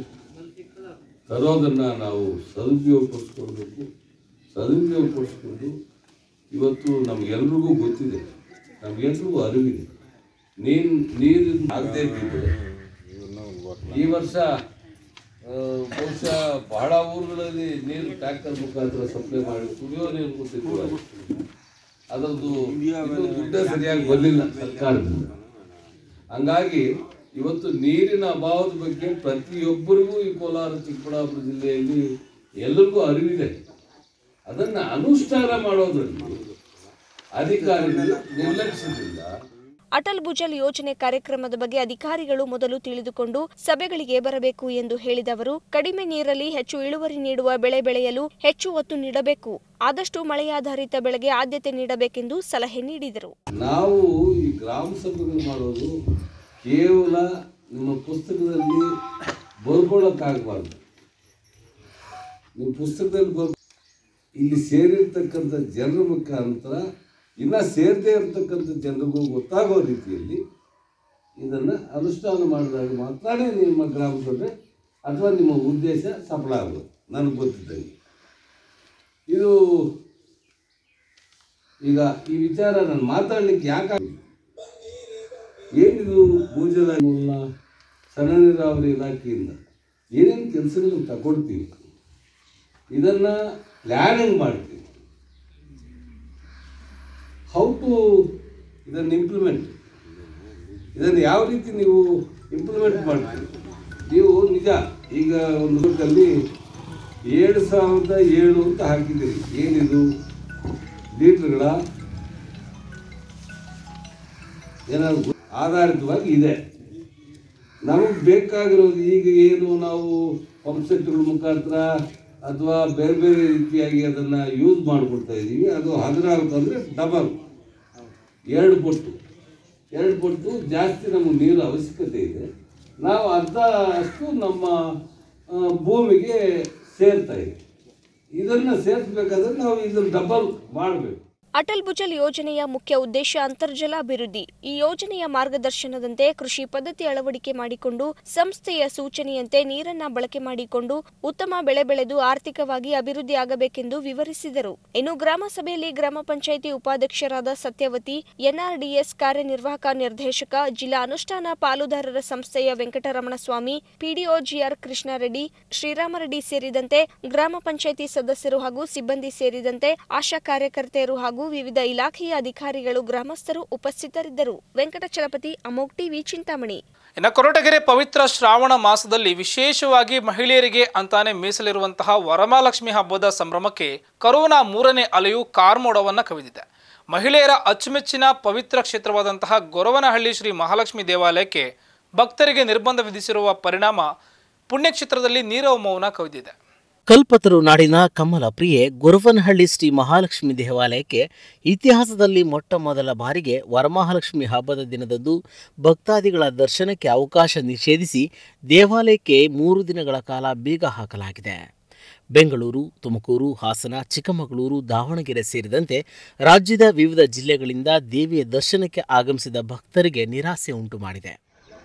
ತರೋದನ್ನು ನಾವು ಸದುಪಯೋಗಪಡಿಸ್ಕೊಳ್ಬೇಕು ಸದುಪಯೋಗಪಡಿಸ್ಕೊಂಡು ಇವತ್ತು ನಮಗೆಲ್ರಿಗೂ ಗೊತ್ತಿದೆ ನಮಗೆಲ್ರಿಗೂ ಅರಿವಿದೆ ನೀರು ನೀರು ಆಗದೆ ಬಿದ್ದರೆ ಈ ವರ್ಷ ಆ, ಬಹುಶಃ ಬಹಳ ಊರುಗಳಲ್ಲಿ ನೀರು ಟ್ಯಾಂಕರ್ ಮುಖಾಂತರ ಸಪ್ಲೈ ಮಾಡಿ ಕುಡಿಯೋ ನೀರು ಕೊಟ್ಟಿದ್ರು ಅದರದ್ದು ಇನ್ನೂ ದುಡ್ಡೇ ಸರಿಯಾಗಿ ಬರಲಿಲ್ಲ ಸರ್ಕಾರದಿಂದ ಹಂಗಾಗಿ ಇವತ್ತು ನೀರಿನ ಅಭಾವದ ಬಗ್ಗೆ ಪ್ರತಿಯೊಬ್ಬರಿಗೂ ಈ ಕೋಲಾರ ಚಿಕ್ಕಬಳ್ಳಾಪುರ ಜಿಲ್ಲೆಯಲ್ಲಿ ಎಲ್ಲರಿಗೂ ಅರಿವಿದೆ ಅದನ್ನು ಅನುಷ್ಠಾನ ಮಾಡೋದ್ರಲ್ಲಿ ಅಧಿಕಾರಿಗಳು ನಿರ್ಲಕ್ಷ್ಯದಿಂದ ಅಟಲ್ ಭುಜಲ್ ಯೋಜನೆ ಕಾರ್ಯಕ್ರಮದ ಬಗ್ಗೆ ಅಧಿಕಾರಿಗಳು ಮೊದಲು ತಿಳಿದುಕೊಂಡು ಸಭೆಗಳಿಗೆ ಬರಬೇಕು ಎಂದು ಹೇಳಿದ ಅವರು ಕಡಿಮೆ ನೀರಲ್ಲಿ ಹೆಚ್ಚು ಇಳುವರಿ ನೀಡುವ ಬೆಳೆ ಬೆಳೆಯಲು ಹೆಚ್ಚು ಒತ್ತು ನೀಡಬೇಕು ಆದಷ್ಟು ಮಳೆಯಾಧಾರಿತ ಬೆಳೆಗೆ ಆದ್ಯತೆ ನೀಡಬೇಕೆಂದು ಸಲಹೆ ನೀಡಿದರು ನಾವು ಈ ಗ್ರಾಮ ಸಭೆಗಳು ಮಾಡೋದು ಕೇವಲ ನಿಮ್ಮ ಪುಸ್ತಕದಲ್ಲಿ ಬರ್ಕೊಳ್ಳೋಕ್ಕಾಗಬಾರ್ದು ನಿಮ್ಮ ಪುಸ್ತಕದಲ್ಲಿ ಬರ್ ಇಲ್ಲಿ ಸೇರಿರ್ತಕ್ಕಂಥ ಜನರ ಮುಖಾಂತರ ಇನ್ನು ಸೇರದೇ ಇರತಕ್ಕಂಥ ಜನರಿಗೂ ಗೊತ್ತಾಗೋ ರೀತಿಯಲ್ಲಿ ಇದನ್ನು ಅನುಷ್ಠಾನ ಮಾಡಿದಾಗ ಮಾತ್ರ ನಿಮ್ಮ ಗ್ರಾಮ ಸಭೆ ಅಥವಾ ನಿಮ್ಮ ಉದ್ದೇಶ ಸಫಲ ಆಗೋದು ನನಗೆ ಗೊತ್ತಿದ್ದಂಗೆ ಇದು ಈಗ ಈ ವಿಚಾರ ನಾನು ಮಾತಾಡ್ಲಿಕ್ಕೆ ಯಾಕೆ ಏನಿದು ಭೂಜಲ ಮೂಲ ಸಣ್ಣ ನೀರಾವರಿ ಇಲಾಖೆಯಿಂದ ಏನೇನು ಕೆಲಸಗಳನ್ನು ತಗೊಳ್ತೀವಿ ಇದನ್ನು ಪ್ಲ್ಯಾನಿಂಗ್ ಮಾಡ್ತೀವಿ ಹೌ ಟು ಇದನ್ನು ಇಂಪ್ಲಿಮೆಂಟ್ ಇದನ್ನು ಯಾವ ರೀತಿ ನೀವು ಇಂಪ್ಲಿಮೆಂಟ್ ಮಾಡ್ತೀರಿ ನೀವು ನಿಜ ಈಗ ಒಂದು ಬುಕ್ಕಲ್ಲಿ ಏಳು ಸಾವಿರದ ಏಳು ಅಂತ ಹಾಕಿದ್ದೀರಿ ಏನಿದು ಲೀಟ್ರ್ಗಳ ಏನಾದ್ರು ಆಧಾರಿತವಾಗಿ ಇದೆ ನಮಗೆ ಬೇಕಾಗಿರೋದು ಈಗ ಏನು ನಾವು ಪಂಪ್ಸೆಟ್ಗಳ ಮುಖಾಂತರ ಅಥವಾ ಬೇರೆ ಬೇರೆ ರೀತಿಯಾಗಿ ಅದನ್ನು ಯೂಸ್ ಮಾಡಿಕೊಡ್ತಾ ಇದ್ದೀವಿ ಅದು ಹದಿನಾಲ್ಕು ಅಂದರೆ ಡಬಲ್ ಎರಡು ಪಟ್ಟು ಎರಡು ಪಟ್ಟು ಜಾಸ್ತಿ ನಮಗೆ ನೀರು ಅವಶ್ಯಕತೆ ಇದೆ ನಾವು ಅರ್ಧ ಅಷ್ಟು ನಮ್ಮ ಆ, ಭೂಮಿಗೆ ಸೇರ್ತಾ ಇದೆ ಇದನ್ನು ಸೇರಿಸ್ಬೇಕಾದ್ರೆ ನಾವು ಇದನ್ನು ಡಬಲ್ ಮಾಡಬೇಕು ಅಟಲ್ ಭುಜಲ್ ಯೋಜನೆಯ ಮುಖ್ಯ ಉದ್ದೇಶ ಅಂತರ್ಜಲ ಅಭಿವೃದ್ಧಿ ಈ ಯೋಜನೆಯ ಮಾರ್ಗದರ್ಶನದಂತೆ ಕೃಷಿ ಪದ್ಧತಿ ಅಳವಡಿಕೆ ಮಾಡಿಕೊಂಡು ಸಂಸ್ಥೆಯ ಸೂಚನೆಯಂತೆ ನೀರನ್ನ ಬಳಕೆ ಮಾಡಿಕೊಂಡು ಉತ್ತಮ ಬೆಳೆ ಬೆಳೆದು ಆರ್ಥಿಕವಾಗಿ ಅಭಿವೃದ್ಧಿಯಾಗಬೇಕೆಂದು ವಿವರಿಸಿದರು ಇನ್ನು ಗ್ರಾಮ ಸಭೆಯಲ್ಲಿ ಗ್ರಾಮ ಪಂಚಾಯಿತಿ ಉಪಾಧ್ಯಕ್ಷರಾದ ಸತ್ಯವತಿ ಎನ್ಆರ್ಡಿಎಸ್ ಕಾರ್ಯನಿರ್ವಾಹಕ ನಿರ್ದೇಶಕ ಜಿಲ್ಲಾ ಅನುಷ್ಠಾನ ಪಾಲುದಾರರ ಸಂಸ್ಥೆಯ ವೆಂಕಟರಮಣ ಸ್ವಾಮಿ ಪಿಡಿಒ ಜಿಆರ್ ಕೃಷ್ಣಾರೆಡ್ಡಿ ಶ್ರೀರಾಮರೆಡ್ಡಿ ಸೇರಿದಂತೆ ಗ್ರಾಮ ಪಂಚಾಯಿತಿ ಸದಸ್ಯರು ಹಾಗೂ ಸಿಬ್ಬಂದಿ ಸೇರಿದಂತೆ ಆಶಾ ಕಾರ್ಯಕರ್ತೆಯರು ಹಾಗೂ ವಿವಿಧ ಇಲಾಖೆಯ ಅಧಿಕಾರಿಗಳು ಗ್ರಾಮಸ್ಥರು ಉಪಸ್ಥಿತರಿದ್ದರು ವೆಂಕಟಚಲಪತಿ ಅಮೋಕ್ ಟಿವಿ ಚಿಂತಾಮಣಿ ಇನ್ನು ಕೊರಟಗೆರೆ ಪವಿತ್ರ ಶ್ರಾವಣ ಮಾಸದಲ್ಲಿ ವಿಶೇಷವಾಗಿ ಮಹಿಳೆಯರಿಗೆ ಅಂತಾನೆ ಮೀಸಲಿರುವಂತಹ ವರಮಹಾಲಕ್ಷ್ಮಿ ಹಬ್ಬದ ಸಂಭ್ರಮಕ್ಕೆ ಕರೋನಾ ಮೂರನೇ ಅಲೆಯು ಕಾರ್ಮೋಡವನ್ನು ಕವಿದಿದೆ ಮಹಿಳೆಯರ ಅಚ್ಚುಮೆಚ್ಚಿನ ಪವಿತ್ರ ಕ್ಷೇತ್ರವಾದಂತಹ ಗೊರವನಹಳ್ಳಿ ಶ್ರೀ ಮಹಾಲಕ್ಷ್ಮಿ ದೇವಾಲಯಕ್ಕೆ ಭಕ್ತರಿಗೆ ನಿರ್ಬಂಧ ವಿಧಿಸಿರುವ ಪರಿಣಾಮ ಪುಣ್ಯಕ್ಷೇತ್ರದಲ್ಲಿ ನೀರವ ಮೌನ ಕವಿದಿದೆ ಕಲ್ಪತರು ನಾಡಿನ ಕಮಲ ಪ್ರಿಯೆ ಗುರುವನಹಳ್ಳಿ ಶ್ರೀ ಮಹಾಲಕ್ಷ್ಮಿ ದೇವಾಲಯಕ್ಕೆ ಇತಿಹಾಸದಲ್ಲಿ ಮೊಟ್ಟ ಮೊದಲ ಬಾರಿಗೆ ವರಮಹಾಲಕ್ಷ್ಮಿ ಹಬ್ಬದ ದಿನದಂದು ಭಕ್ತಾದಿಗಳ ದರ್ಶನಕ್ಕೆ ಅವಕಾಶ ನಿಷೇಧಿಸಿ ದೇವಾಲಯಕ್ಕೆ ಮೂರು ದಿನಗಳ ಕಾಲ ಬೀಗ ಹಾಕಲಾಗಿದೆ ಬೆಂಗಳೂರು ತುಮಕೂರು ಹಾಸನ ಚಿಕ್ಕಮಗಳೂರು ದಾವಣಗೆರೆ ಸೇರಿದಂತೆ ರಾಜ್ಯದ ವಿವಿಧ ಜಿಲ್ಲೆಗಳಿಂದ ದೇವಿಯ ದರ್ಶನಕ್ಕೆ ಆಗಮಿಸಿದ ಭಕ್ತರಿಗೆ ನಿರಾಸೆ ಉಂಟು ಮಾಡಿದೆ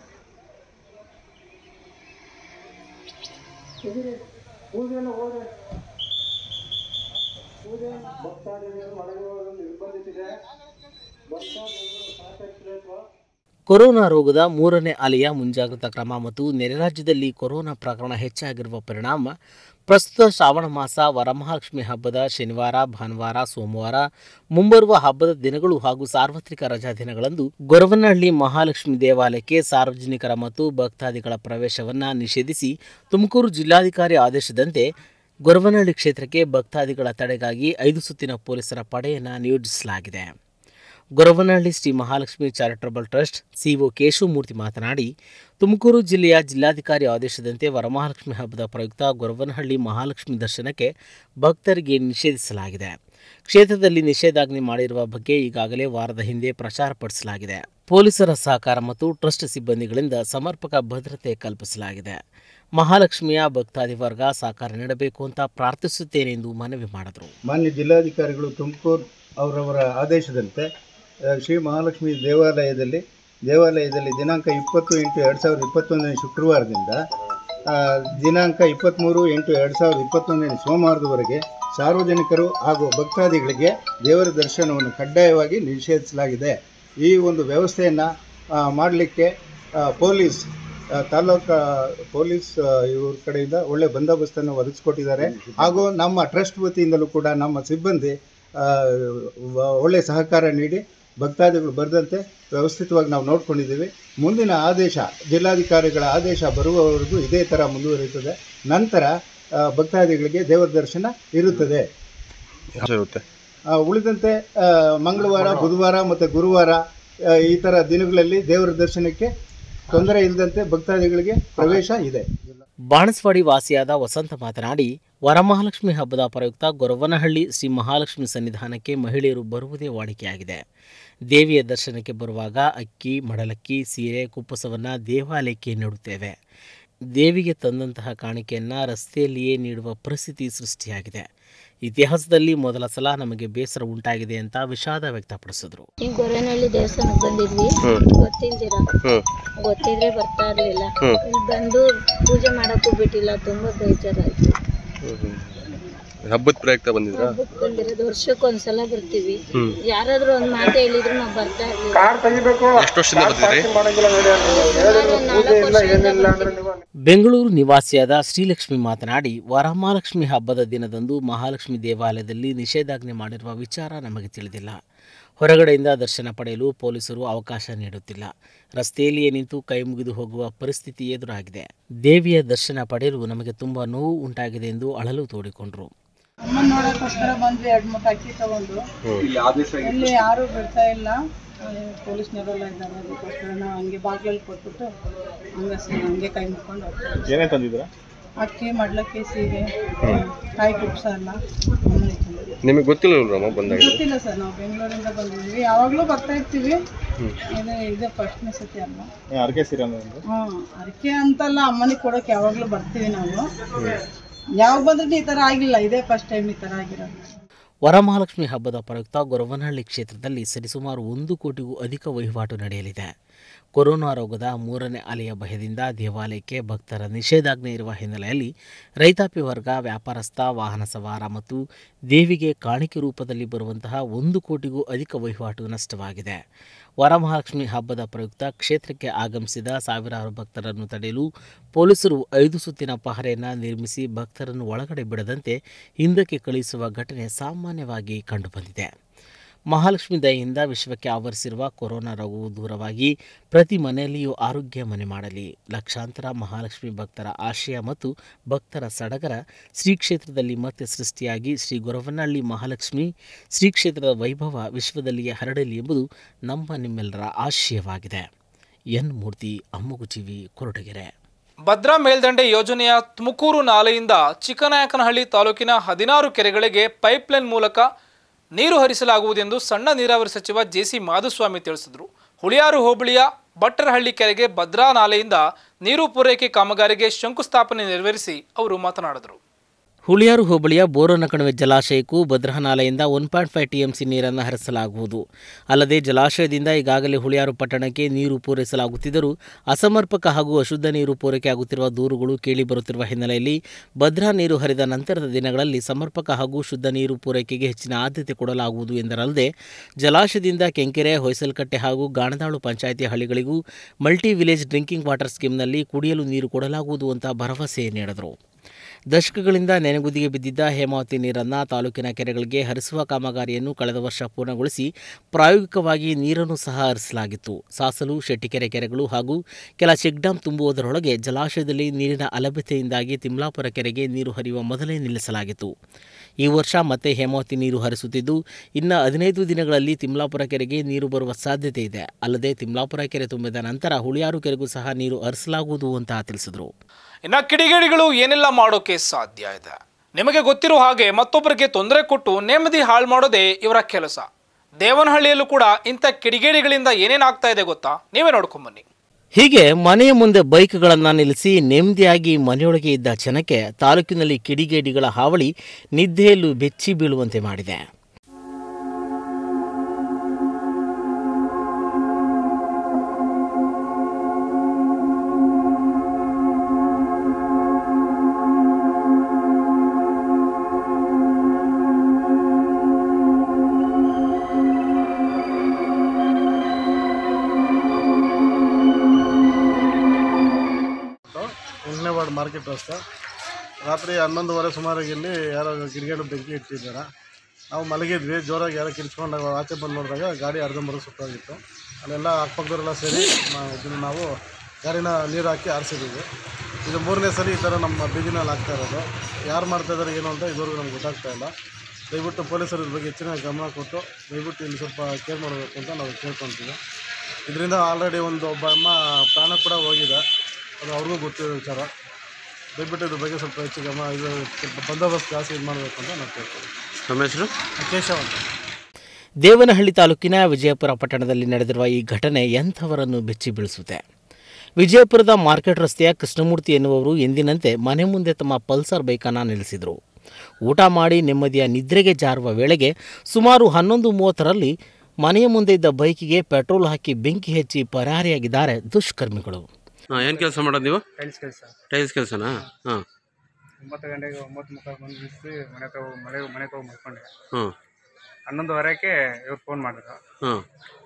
ಕೊರೋನಾ ರೋಗದ ಮೂರನೇ ಅಲೆಯ ಮುಂಜಾಗ್ರತಾ ಕ್ರಮ ಮತ್ತು ನೆರೆ ರಾಜ್ಯದಲ್ಲಿ ಕೊರೋನಾ ಪ್ರಕರಣ ಹೆಚ್ಚಾಗಿರುವ ಪರಿಣಾಮ ಪ್ರಸ್ತುತ ಶ್ರಾವಣ ಮಾಸ ವರಮಹಾಲಕ್ಷ್ಮಿ ಹಬ್ಬದ ಶನಿವಾರ ಭಾನುವಾರ ಸೋಮವಾರ ಮುಂಬರುವ ಹಬ್ಬದ ದಿನಗಳು ಹಾಗೂ ಸಾರ್ವತ್ರಿಕ ರಜಾ ದಿನಗಳಂದು ಗೊರವನಹಳ್ಳಿ ಮಹಾಲಕ್ಷ್ಮಿ ದೇವಾಲಯಕ್ಕೆ ಸಾರ್ವಜನಿಕರ ಮತ್ತು ಭಕ್ತಾದಿಗಳ ಪ್ರವೇಶವನ್ನು ನಿಷೇಧಿಸಿ ತುಮಕೂರು ಜಿಲ್ಲಾಧಿಕಾರಿ ಆದೇಶದಂತೆ ಗೊರವನಹಳ್ಳಿ ಕ್ಷೇತ್ರಕ್ಕೆ ಭಕ್ತಾದಿಗಳ ತಡೆಗಾಗಿ ಐದು ಸುತ್ತಿನ ಪೊಲೀಸರ ಪಡೆಯನ್ನು ನಿಯೋಜಿಸಲಾಗಿದೆ Goravanahalli Shri Mahalakshmi charitable trust CO Keshavamurthy ಮಾತನಾಡಿ ತುಮಕೂರು ಜಿಲ್ಲೆಯ ಜಿಲ್ಲಾಧಿಕಾರಿ ಆದೇಶದಂತೆ ವರಮಹಾಲಕ್ಷ್ಮಿ ಹಬ್ಬದ ಪ್ರಯುಕ್ತ ಗೊರವನಹಳ್ಳಿ ಮಹಾಲಕ್ಷ್ಮಿ ದರ್ಶನಕ್ಕೆ ಭಕ್ತರಿಗೆ ನಿಷೇಧಿಸಲಾಗಿದೆ ಕ್ಷೇತ್ರದಲ್ಲಿ ನಿಷೇಧಾಜ್ಞೆ ಮಾಡಿರುವ ಬಗ್ಗೆ ಈಗಾಗಲೇ ವಾರದ ಹಿಂದೆ ಪ್ರಚಾರಪಡಿಸಲಾಗಿದೆ ಪೊಲೀಸರ ಸಹಕಾರ ಮತ್ತು ಟ್ರಸ್ಟ್ ಸಿಬ್ಬಂದಿಗಳಿಂದ ಸಮರ್ಪಕ ಭದ್ರತೆ ಕಲ್ಪಿಸಲಾಗಿದೆ ಮಹಾಲಕ್ಷ್ಮಿಯ ಭಕ್ತಾದಿ ವರ್ಗ ಸಹಕಾರ ನೀಡಬೇಕು ಅಂತ ಪ್ರಾರ್ಥಿಸುತ್ತೇನೆ ಎಂದು ಮನವಿ ಮಾಡಿದರು ಮಾನ್ಯ ಜಿಲ್ಲಾಧಿಕಾರಿಗಳು ತುಮಕೂರು ಅವರವರ ಆದೇಶದಂತೆ ಆ, ಶ್ರೀ ಮಹಾಲಕ್ಷ್ಮಿ ದೇವಾಲಯದಲ್ಲಿ ದೇವಾಲಯದಲ್ಲಿ ದಿನಾಂಕ ಇಪ್ಪತ್ತು ಎಂಟು ಎರಡು ಸಾವಿರದ ಇಪ್ಪತ್ತೊಂದನೇ ಶುಕ್ರವಾರದಿಂದ ಆ, ದಿನಾಂಕ ಇಪ್ಪತ್ತ್ಮೂರು ಎಂಟು ಎರಡು ಸಾವಿರದ ಇಪ್ಪತ್ತೊಂದನೇ ಸೋಮವಾರದವರೆಗೆ ಸಾರ್ವಜನಿಕರು ಹಾಗೂ ಭಕ್ತಾದಿಗಳಿಗೆ ದೇವರ ದರ್ಶನವನ್ನು ಕಡ್ಡಾಯವಾಗಿ ನಿಷೇಧಿಸಲಾಗಿದೆ ಈ ಒಂದು ವ್ಯವಸ್ಥೆಯನ್ನು ಮಾಡಲಿಕ್ಕೆ ಪೊಲೀಸ್ ಆ, ತಾಲೂಕು ಪೊಲೀಸ್ ಆ, ಇವ್ರ ಕಡೆಯಿಂದ ಒಳ್ಳೆ ಬಂದೋಬಸ್ತನ್ನು ಒದಗಿಸ್ಕೊಟ್ಟಿದ್ದಾರೆ ಹಾಗೂ ನಮ್ಮ ಟ್ರಸ್ಟ್ ವತಿಯಿಂದಲೂ ಕೂಡ ನಮ್ಮ ಸಿಬ್ಬಂದಿ ಆ, ವ- ಒಳ್ಳೆ ಸಹಕಾರ ನೀಡಿ ಭಕ್ತಾದಿಗಳು ಬರದಂತೆ ವ್ಯವಸ್ಥಿತವಾಗಿ ನಾವು ನೋಡ್ಕೊಂಡಿದ್ದೀವಿ ಮುಂದಿನ ಆದೇಶ ಜಿಲ್ಲಾಧಿಕಾರಿಗಳ ಆದೇಶ ಬರುವವರೆಗೂ ಇದೇ ಥರ ಮುಂದುವರಿಯುತ್ತದೆ ನಂತರ ಆ, ಭಕ್ತಾದಿಗಳಿಗೆ ದೇವರ ದರ್ಶನ ಇರುತ್ತದೆ ಇರುತ್ತೆ ಆ, ಉಳಿದಂತೆ ಆ, ಮಂಗಳವಾರ ಬುಧವಾರ ಮತ್ತು ಗುರುವಾರ ಆ, ಈ ಥರ ದಿನಗಳಲ್ಲಿ ದೇವರ ದರ್ಶನಕ್ಕೆ ತೊಂದರೆ ಇಲ್ಲದಂತೆ ಭಕ್ತಾದಿಗಳಿಗೆ ಪ್ರವೇಶ ಇದೆ ಬಾಣಸ್ವಾಡಿ ವಾಸಿಯಾದ ವಸಂತ ಮಾತನಾಡಿ ವರಮಹಾಲಕ್ಷ್ಮಿ ಹಬ್ಬದ ಪ್ರಯುಕ್ತ ಗೊರವನಹಳ್ಳಿ ಶ್ರೀ ಮಹಾಲಕ್ಷ್ಮಿ ಸನ್ನಿಧಾನಕ್ಕೆ ಮಹಿಳೆಯರು ಬರುವುದೇ ವಾಡಿಕೆಯಾಗಿದೆ ದೇವಿಯ ದರ್ಶನಕ್ಕೆ ಬರುವಾಗ ಅಕ್ಕಿ ಮಡಲಕ್ಕಿ ಸೀರೆ ಕುಪ್ಪಸವನ್ನು ದೇವಾಲಯಕ್ಕೆ ನೀಡುತ್ತೇವೆ ದೇವಿಗೆ ತಂದಂತಹ ಕಾಣಿಕೆಯನ್ನು ರಸ್ತೆಯಲ್ಲಿಯೇ ನೀಡುವ ಪರಿಸ್ಥಿತಿ ಸೃಷ್ಟಿಯಾಗಿದೆ ಇತಿಹಾಸದಲ್ಲಿ ಮೊದಲ ಸಲ ನಮಗೆ ಬೇಸರ ಉಂಟಾಗಿದೆ ಅಂತ ವಿಷಾದ ವ್ಯಕ್ತಪಡಿಸಿದರು ಈ ಗೊರೆನಹಳ್ಳಿ ದೇವಸ್ಥಾನಕ್ಕೆ ಬಂದಿದ್ವಿ ಗೊತ್ತಿಲ್ದಿರ ಗೊತ್ತಿದ್ರೆ ಬರ್ತಾ ಇರ್ಲಿಲ್ಲ ಇಲ್ಲಿ ಬಂದು ಪೂಜೆ ಮಾಡಕ್ಕೂ ಬಿಟ್ಟಿಲ್ಲ ತುಂಬಾ ಬೇಜಾರಾಯ್ತು ಹಬ್ಬದ ಪ್ರಯುಕ್ತ ಬಂದಿದ್ರಾ ಹಬ್ಬಕ್ಕೆ ಬಂದಿರೋದು ವರ್ಷಕ್ಕೆ ಒಂದ್ಸಲ ಬರ್ತೀವಿ ಯಾರಾದ್ರೂ ಒಂದ್ ಮಾತು ಹೇಳಿದ್ರು ನಾವು ಬರ್ತಾ ಇರ್ಲಿಲ್ಲ ಎಷ್ಟು ವರ್ಷದಿಂದ ಬಂದಿದ್ರಿ ಸುಮಾರು ನಾಲ್ಕು ವರ್ಷದಿಂದ ಬರ್ತೀವಿ. ಬೆಂಗಳೂರು ನಿವಾಸಿಯಾದ ಶ್ರೀಲಕ್ಷ್ಮಿ ಮಾತನಾಡಿ ವರಮಹಾಲಕ್ಷ್ಮಿ ಹಬ್ಬದ ದಿನದಂದು ಮಹಾಲಕ್ಷ್ಮಿ ದೇವಾಲಯದಲ್ಲಿ ನಿಷೇಧಾಜ್ಞೆ ಮಾಡಿರುವ ವಿಚಾರ ನಮಗೆ ತಿಳಿದಿಲ್ಲ ಹೊರಗಡೆಯಿಂದ ದರ್ಶನ ಪಡೆಯಲು ಪೊಲೀಸರು ಅವಕಾಶ ನೀಡುತ್ತಿಲ್ಲ ರಸ್ತೆಯಲ್ಲಿಯೇ ನಿಂತು ಕೈ ಮುಗಿದು ಹೋಗುವ ಪರಿಸ್ಥಿತಿ ಎದುರಾಗಿದೆ ದೇವಿಯ ದರ್ಶನ ಪಡೆಯಲು ನಮಗೆ ತುಂಬ ನೋವು ಉಂಟಾಗಿದೆ ಎಂದು ಅಳಲು ತೋಡಿಕೊಂಡರು ಅಮ್ಮನ್ ನೋಡೋಕ್ಕೋಸ್ಕರ ಬಂದ್ವಿ ಎರಡು ಮೂರು ಅಕ್ಕಿ ತಗೊಂಡು ಇಲ್ಲಿ ಯಾರು ಬಿಡ್ತಾ ಇಲ್ಲ ಅಲ್ಲಿ ಪೊಲೀಸ್ನವರೆಲ್ಲ ಇದ್ದಾರೆ ಅದಕ್ಕೋಸ್ಕರ ನಾವು ಹಂಗೆ ಬಾಗಿಲಲ್ಲಿ ಕೊಟ್ಬಿಟ್ಟು ಹಂಗೆ ಸ- ಹಂಗೆ ಕೈ ಮುಕ್ಕೊಂಡು ಹೋಗ್ತೀವಿ ಏನೇ ತಂದಿದ್ದೀರಾ ಅಕ್ಕಿ ಮಡ್ಲಕ್ಕಿ ಸೀರೆ ಕಾಯಿ ಕುಪ್ಸ ಎಲ್ಲ ಮಾಮೂಲಿ ತಂದಿದ್ದೀವಿ. ನಿಮಗೆ ಗೊತ್ತಿಲ್ಲವಲ್ರಮ್ಮ ಬಂದಾಗ ಗೊತ್ತಿಲ್ಲ ಸರ್ ನಾವು ಬೆಂಗಳೂರಿಂದ ಬಂದಿದ್ವಿ ಯಾವಾಗಲೂ ಬರ್ತಾ ಇರ್ತೀವಿ ಇದು ಇದು ಫಸ್ಟ್ನೇ ಸತಿ ಅಲ್ಲ ಅರ್ಕೆ ಸೀರೆ ಒಂದು ಹ್ಞೂ ಅಡಿಕೆ ಅಂತಲ್ಲ ಅಮ್ಮನಿಗೆ ಕೊಡೋಕೆ ಯಾವಾಗಲೂ ಬರ್ತೀವಿ ನಾವು ಯಾವಾಗ ಬಂದ್ರೂ ಈ ಥರ ಆಗಿಲ್ಲ ಇದೇ ಫಸ್ಟ್ ಟೈಮ್ ಈ ಥರ ಆಗಿರೋದು ವರಮಹಾಲಕ್ಷ್ಮಿ ಹಬ್ಬದ ಪ್ರಯುಕ್ತ ಗೊರವನಹಳ್ಳಿ ಕ್ಷೇತ್ರದಲ್ಲಿ ಸರಿಸುಮಾರು ಒಂದು ಕೋಟಿಗೂ ಅಧಿಕ ವಹಿವಾಟು ನಡೆಯಲಿದೆ ಕೊರೋನಾ ರೋಗದ ಮೂರನೇ ಅಲೆಯ ಭಯದಿಂದ ದೇವಾಲಯಕ್ಕೆ ಭಕ್ತರ ನಿಷೇಧಾಜ್ಞೆ ಇರುವ ಹಿನ್ನೆಲೆಯಲ್ಲಿ ರೈತಾಪಿ ವರ್ಗ ವ್ಯಾಪಾರಸ್ಥ ವಾಹನ ಸವಾರ ಮತ್ತು ದೇವಿಗೆ ಕಾಣಿಕೆ ರೂಪದಲ್ಲಿ ಬರುವಂತಹ ಒಂದು ಕೋಟಿಗೂ ಅಧಿಕ ವಹಿವಾಟು ನಷ್ಟವಾಗಿದೆ ವರಮಹಾಲಕ್ಷ್ಮಿ ಹಬ್ಬದ ಪ್ರಯುಕ್ತ ಕ್ಷೇತ್ರಕ್ಕೆ ಆಗಮಿಸಿದ ಸಾವಿರಾರು ಭಕ್ತರನ್ನು ತಡೆಯಲು ಪೊಲೀಸರು ಐದು ಸುತ್ತಿನ ಪಹರೆಯನ್ನು ನಿರ್ಮಿಸಿ ಭಕ್ತರನ್ನು ಒಳಗಡೆ ಬಿಡದಂತೆ ಹಿಂದಕ್ಕೆ ಕಳುಹಿಸುವ ಘಟನೆ ಸಾಮಾನ್ಯವಾಗಿ ಕಂಡುಬಂದಿದೆ ಮಹಾಲಕ್ಷ್ಮಿ ದಯೆಯಿಂದ ವಿಶ್ವಕ್ಕೆ ಆವರಿಸಿರುವ ಕೊರೋನಾ ರೋಗವು ದೂರವಾಗಿ ಪ್ರತಿ ಮನೆಯಲ್ಲಿಯೂ ಆರೋಗ್ಯ ಮನೆ ಮಾಡಲಿ ಲಕ್ಷಾಂತರ ಮಹಾಲಕ್ಷ್ಮಿ ಭಕ್ತರ ಆಶಯ ಮತ್ತು ಭಕ್ತರ ಸಡಗರ ಶ್ರೀ ಕ್ಷೇತ್ರದಲ್ಲಿ ಮತ್ತೆ ಸೃಷ್ಟಿಯಾಗಿ ಶ್ರೀ ಗೊರವನಹಳ್ಳಿ ಮಹಾಲಕ್ಷ್ಮಿ ಶ್ರೀ ಕ್ಷೇತ್ರದ ವೈಭವ ವಿಶ್ವದಲ್ಲಿಯೇ ಹರಡಲಿ ಎಂಬುದು ನಮ್ಮ ನಿಮ್ಮೆಲ್ಲರ ಆಶಯವಾಗಿದೆ ಎನ್ ಮೂರ್ತಿ ಅಮ್ಮಗು ಟಿವಿ ಕೊರಟಗೆರೆ ಭದ್ರಾ ಮೇಲ್ದಂಡೆ ಯೋಜನೆಯ ತುಮಕೂರು ನಾಲೆಯಿಂದ ಚಿಕ್ಕನಾಯಕನಹಳ್ಳಿ ತಾಲೂಕಿನ ಹದಿನಾರು ಕೆರೆಗಳಿಗೆ ಪೈಪ್ಲೈನ್ ಮೂಲಕ ನೀರು ಹರಿಸಲಾಗುವುದೆಂದು ಸಣ್ಣ ನೀರಾವರಿ ಸಚಿವ ಜೆಸಿ ಮಾಧುಸ್ವಾಮಿ ತಿಳಿಸಿದರು ಹುಳಿಯಾರು ಹೋಬಳಿಯ ಬಟ್ಟರಹಳ್ಳಿ ಕೆರೆಗೆ ಭದ್ರಾ ನಾಲೆಯಿಂದ ನೀರು ಪೂರೈಕೆ ಕಾಮಗಾರಿಗೆ ಶಂಕುಸ್ಥಾಪನೆ ನೆರವೇರಿಸಿ ಅವರು ಮಾತನಾಡಿದರು ಹುಳಿಯಾರು ಹೋಬಳಿಯ ಬೋರನಕಣಿವೆ ಜಲಾಶಯಕ್ಕೂ ಭದ್ರಾ ನಾಲೆಯಿಂದ ಒನ್ ಪಾಯಿಂಟ್ ಫೈವ್ ಟಿಎಂಸಿ ನೀರನ್ನು ಹರಿಸಲಾಗುವುದು ಅಲ್ಲದೆ ಜಲಾಶಯದಿಂದ ಈಗಾಗಲೇ ಹುಳಿಯಾರು ಪಟ್ಟಣಕ್ಕೆ ನೀರು ಪೂರೈಸಲಾಗುತ್ತಿದ್ದರೂ ಅಸಮರ್ಪಕ ಹಾಗೂ ಅಶುದ್ಧ ನೀರು ಪೂರೈಕೆಯಾಗುತ್ತಿರುವ ದೂರುಗಳು ಕೇಳಿಬರುತ್ತಿರುವ ಹಿನ್ನೆಲೆಯಲ್ಲಿ ಭದ್ರಾ ನೀರು ಹರಿದ ನಂತರದ ದಿನಗಳಲ್ಲಿ ಸಮರ್ಪಕ ಹಾಗೂ ಶುದ್ಧ ನೀರು ಪೂರೈಕೆಗೆ ಹೆಚ್ಚಿನ ಆದ್ಯತೆ ಕೊಡಲಾಗುವುದು ಎಂದರಲ್ಲದೆ ಜಲಾಶಯದಿಂದ ಕೆಂಕೆರೆ ಹೊಯ್ಸಲಕಟ್ಟೆ ಹಾಗೂ ಗಾಣದಾಳು ಪಂಚಾಯಿತಿ ಹಳ್ಳಿಗಳಿಗೂ ಮಲ್ಟಿ ವಿಲೇಜ್ ಡ್ರಿಂಕಿಂಗ್ ವಾಟರ್ ಸ್ಕೀಮ್ನಲ್ಲಿ ಕುಡಿಯಲು ನೀರು ಕೊಡಲಾಗುವುದು ಅಂತ ಭರವಸೆ ನೀಡಿದರು ದಶಕಗಳಿಂದ ನೆನೆಗುದಿಗೆ ಬಿದ್ದಿದ್ದ ಹೇಮಾವತಿ ನೀರನ್ನು ತಾಲೂಕಿನ ಕೆರೆಗಳಿಗೆ ಹರಿಸುವ ಕಾಮಗಾರಿಯನ್ನು ಕಳೆದ ವರ್ಷ ಪೂರ್ಣಗೊಳಿಸಿ ಪ್ರಾಯೋಗಿಕವಾಗಿ ನೀರನ್ನು ಸಹ ಹರಿಸಲಾಗಿತ್ತು ಸಾಸಲು ಶೆಟ್ಟಿಕೆರೆ ಕೆರೆಗಳು ಹಾಗೂ ಕೆಲ ಚೆಕ್ ಡ್ಯಾಂ ತುಂಬುವುದರೊಳಗೆ ಜಲಾಶಯದಲ್ಲಿ ನೀರಿನ ಅಲಭ್ಯತೆಯಿಂದಾಗಿ ತಿಮ್ಲಾಪುರ ಕೆರೆಗೆ ನೀರು ಹರಿಯುವ ಮೊದಲೇ ನಿಲ್ಲಿಸಲಾಗಿತ್ತು ಈ ವರ್ಷ ಮತ್ತೆ ಹೇಮಾವತಿ ನೀರು ಹರಿಸುತ್ತಿದ್ದು ಇನ್ನು ಹದಿನೈದು ದಿನಗಳಲ್ಲಿ ತಿಮ್ಲಾಪುರ ಕೆರೆಗೆ ನೀರು ಬರುವ ಸಾಧ್ಯತೆ ಇದೆ ಅಲ್ಲದೆ ತಿಮ್ಲಾಪುರ ಕೆರೆ ತುಂಬಿದ ನಂತರ ಹುಳಿಯಾರು ಕೆರೆಗೂ ಸಹ ನೀರು ಹರಿಸಲಾಗುವುದು ಅಂತ ತಿಳಿಸಿದರು ಇನ್ನ ಕಿಡಿಗೇಡಿಗಳು ಏನೆಲ್ಲ ಮಾಡೋಕೆ ಸಾಧ್ಯ ಇದೆ ನಿಮಗೆ ಗೊತ್ತಿರೋ ಹಾಗೆ ಮತ್ತೊಬ್ಬರಿಗೆ ತೊಂದರೆ ಕೊಟ್ಟು ನೆಮ್ಮದಿ ಹಾಳು ಮಾಡೋದೇ ಇವರ ಕೆಲಸ ದೇವನಹಳ್ಳಿಯಲ್ಲೂ ಕೂಡ ಇಂಥ ಕಿಡಿಗೇಡಿಗಳಿಂದ ಏನೇನಾಗ್ತಾ ಇದೆ ಗೊತ್ತಾ ನೀವೇ ನೋಡ್ಕೊಂಬನ್ನಿ ಹೀಗೆ ಮನೆಯ ಮುಂದೆ ಬೈಕ್ಗಳನ್ನು ನಿಲ್ಲಿಸಿ ನೆಮ್ಮದಿಯಾಗಿ ಮನೆಯೊಳಗೆ ಇದ್ದ ಜನಕ್ಕೆ ತಾಲೂಕಿನಲ್ಲಿ ಕಿಡಿಗೇಡಿಗಳ ಹಾವಳಿ ನಿದ್ದೆಯಲ್ಲೂ ಬೆಚ್ಚಿ ಬೀಳುವಂತೆ ಮಾಡಿದೆ ರೋಡ್ ಮಾರ್ಕೆಟ್ ರಸ್ತೆ ರಾತ್ರಿ ಹನ್ನೊಂದುವರೆ ಸುಮಾರಿಗೆ ಇಲ್ಲಿ ಯಾರೋ ಗಿಡಗೇಡು ಬೆಂಕಿ ಇಟ್ಟಿದ್ದಾರೆ ನಾವು ಮಲಗಿದ್ವಿ ಜೋರಾಗಿ ಯಾರೋ ಕಿರ್ಚ್ಕೊಂಡಾಗ ಆಚೆ ಬಂದು ನೋಡಿದಾಗ ಗಾಡಿ ಅರ್ಧಂಬರ್ಧ ಸುಟ್ಟೋಗಿತ್ತು ಅಲ್ಲೆಲ್ಲ ಅಕ್ಕಪಕ್ಕದವರೆಲ್ಲ ಸೇರಿ ನಾವು ಇದನ್ನು ನಾವು ಗಾಡಿನ ನೀರು ಹಾಕಿ ಆರಿಸಿದ್ದೀವಿ ಇದು ಮೂರನೇ ಸಲ ಈ ಥರ ನಮ್ಮ ಬೀದಿನಲ್ಲಿ ಆಗ್ತಾ ಇರೋದು ಯಾರು ಮಾಡ್ತಾ ಇದ್ದಾರೆ ಏನು ಅಂತ ಇದುವರೆಗೂ ನಮ್ಗೆ ಗೊತ್ತಾಗ್ತಾ ಇಲ್ಲ ದಯವಿಟ್ಟು ಪೊಲೀಸರು ಇದ್ರ ಬಗ್ಗೆ ಹೆಚ್ಚಿನ ಗಮನ ಕೊಟ್ಟು ದಯವಿಟ್ಟು ಇಲ್ಲಿ ಸ್ವಲ್ಪ ಕೇರ್ ಮಾಡಬೇಕು ಅಂತ ನಾವು ಕೇಳ್ಕೊತೀವಿ ಇದರಿಂದ ಆಲ್ರೆಡಿ ಒಂದು ಒಬ್ಬ ಅಮ್ಮ ಪ್ರಾಣ ಕೂಡ ಹೋಗಿದೆ ಅದು ಅವ್ರಿಗೂ ಗೊತ್ತಿರೋ ವಿಚಾರ ದಯವಿಟ್ಟು ಇದ್ರ ಬಗ್ಗೆ ಸ್ವಲ್ಪ ಹೆಚ್ಚು ಗಮನ ಇದು ಸ್ವಲ್ಪ ಬಂದೋಬಸ್ತ್ ಜಾಸ್ತಿ ಇದು ಮಾಡಬೇಕು ಅಂತ ನಾವು ಕೇಳ್ತೀವಿ ನಮ್ಮ ಹೆಸರು ಕೇಶವ ಅಂತ ದೇವನಹಳ್ಳಿ ತಾಲೂಕಿನ ವಿಜಯಪುರ ಪಟ್ಟಣದಲ್ಲಿ ನಡೆದಿರುವ ಈ ಘಟನೆ ಎಂಥವರನ್ನು ಬೆಚ್ಚಿ ಬೀಳಿಸುತ್ತೆ ವಿಜಯಪುರದ ಮಾರ್ಕೆಟ್ ರಸ್ತೆಯ ಕೃಷ್ಣಮೂರ್ತಿ ಎನ್ನುವವರು ಎಂದಿನಂತೆ ಮನೆ ಮುಂದೆ ತಮ್ಮ ಪಲ್ಸರ್ ಬೈಕನ್ನು ನಿಲ್ಲಿಸಿದರು ಊಟ ಮಾಡಿ ನೆಮ್ಮದಿಯ ನಿದ್ರೆಗೆ ಜಾರುವ ವೇಳೆಗೆ ಸುಮಾರು ಹನ್ನೊಂದು ಮೂವತ್ತರಲ್ಲಿ ಮನೆಯ ಮುಂದೆ ಇದ್ದ ಬೈಕಿಗೆ ಪೆಟ್ರೋಲ್ ಹಾಕಿ ಬೆಂಕಿ ಹಚ್ಚಿ ಪರಾರಿಯಾಗಿದ್ದಾರೆ ದುಷ್ಕರ್ಮಿಗಳು ಹಾಂ ಏನು ಕೆಲಸ ಮಾಡೋದು ನೀವು ಟೈಲ್ಸ್ ಕೆಲಸ ಟೈಲ್ಸ್ ಕೆಲಸನಾ ಹಾಂ ಒಂಬತ್ತು ಗಂಟೆಗೆ ಒಂಬತ್ತು ಮುಖ ಬಂದು ನಿಲ್ಲಿಸಿ ಮನೆ ತಗೋ ಮನೆ ಮನೆಗೆ ಹೋಗಿ ಮಲ್ಕೊಂಡೆ ಹಾಂ ಹನ್ನೊಂದುವರೆಗೆ ಇವ್ರು ಫೋನ್ ಮಾಡಿದ್ರು ಹಾಂ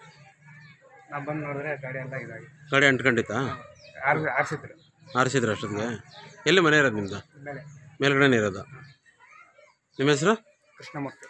ನಾ ಬಂದು ನೋಡಿದ್ರೆ ಗಾಡಿ ಎಲ್ಲ ಇದಾಗಿ ಗಾಡಿ ಅಂಟ್ಕೊಂಡಿತ್ತಾ ಆರ್ ಆರಿಸಿದ್ರು ಆರಿಸಿದ್ರ ಅಷ್ಟೊತ್ತಿಗೆ ಎಲ್ಲಿ ಮನೆ ಇರೋದು ನಿಮ್ದು ಮೇಲೆ ಮೇಲ್ಗಡೆನೇ ಇರೋದು ನಿಮ್ಮ ಹೆಸರು ಕೃಷ್ಣಮೂರ್ತಿ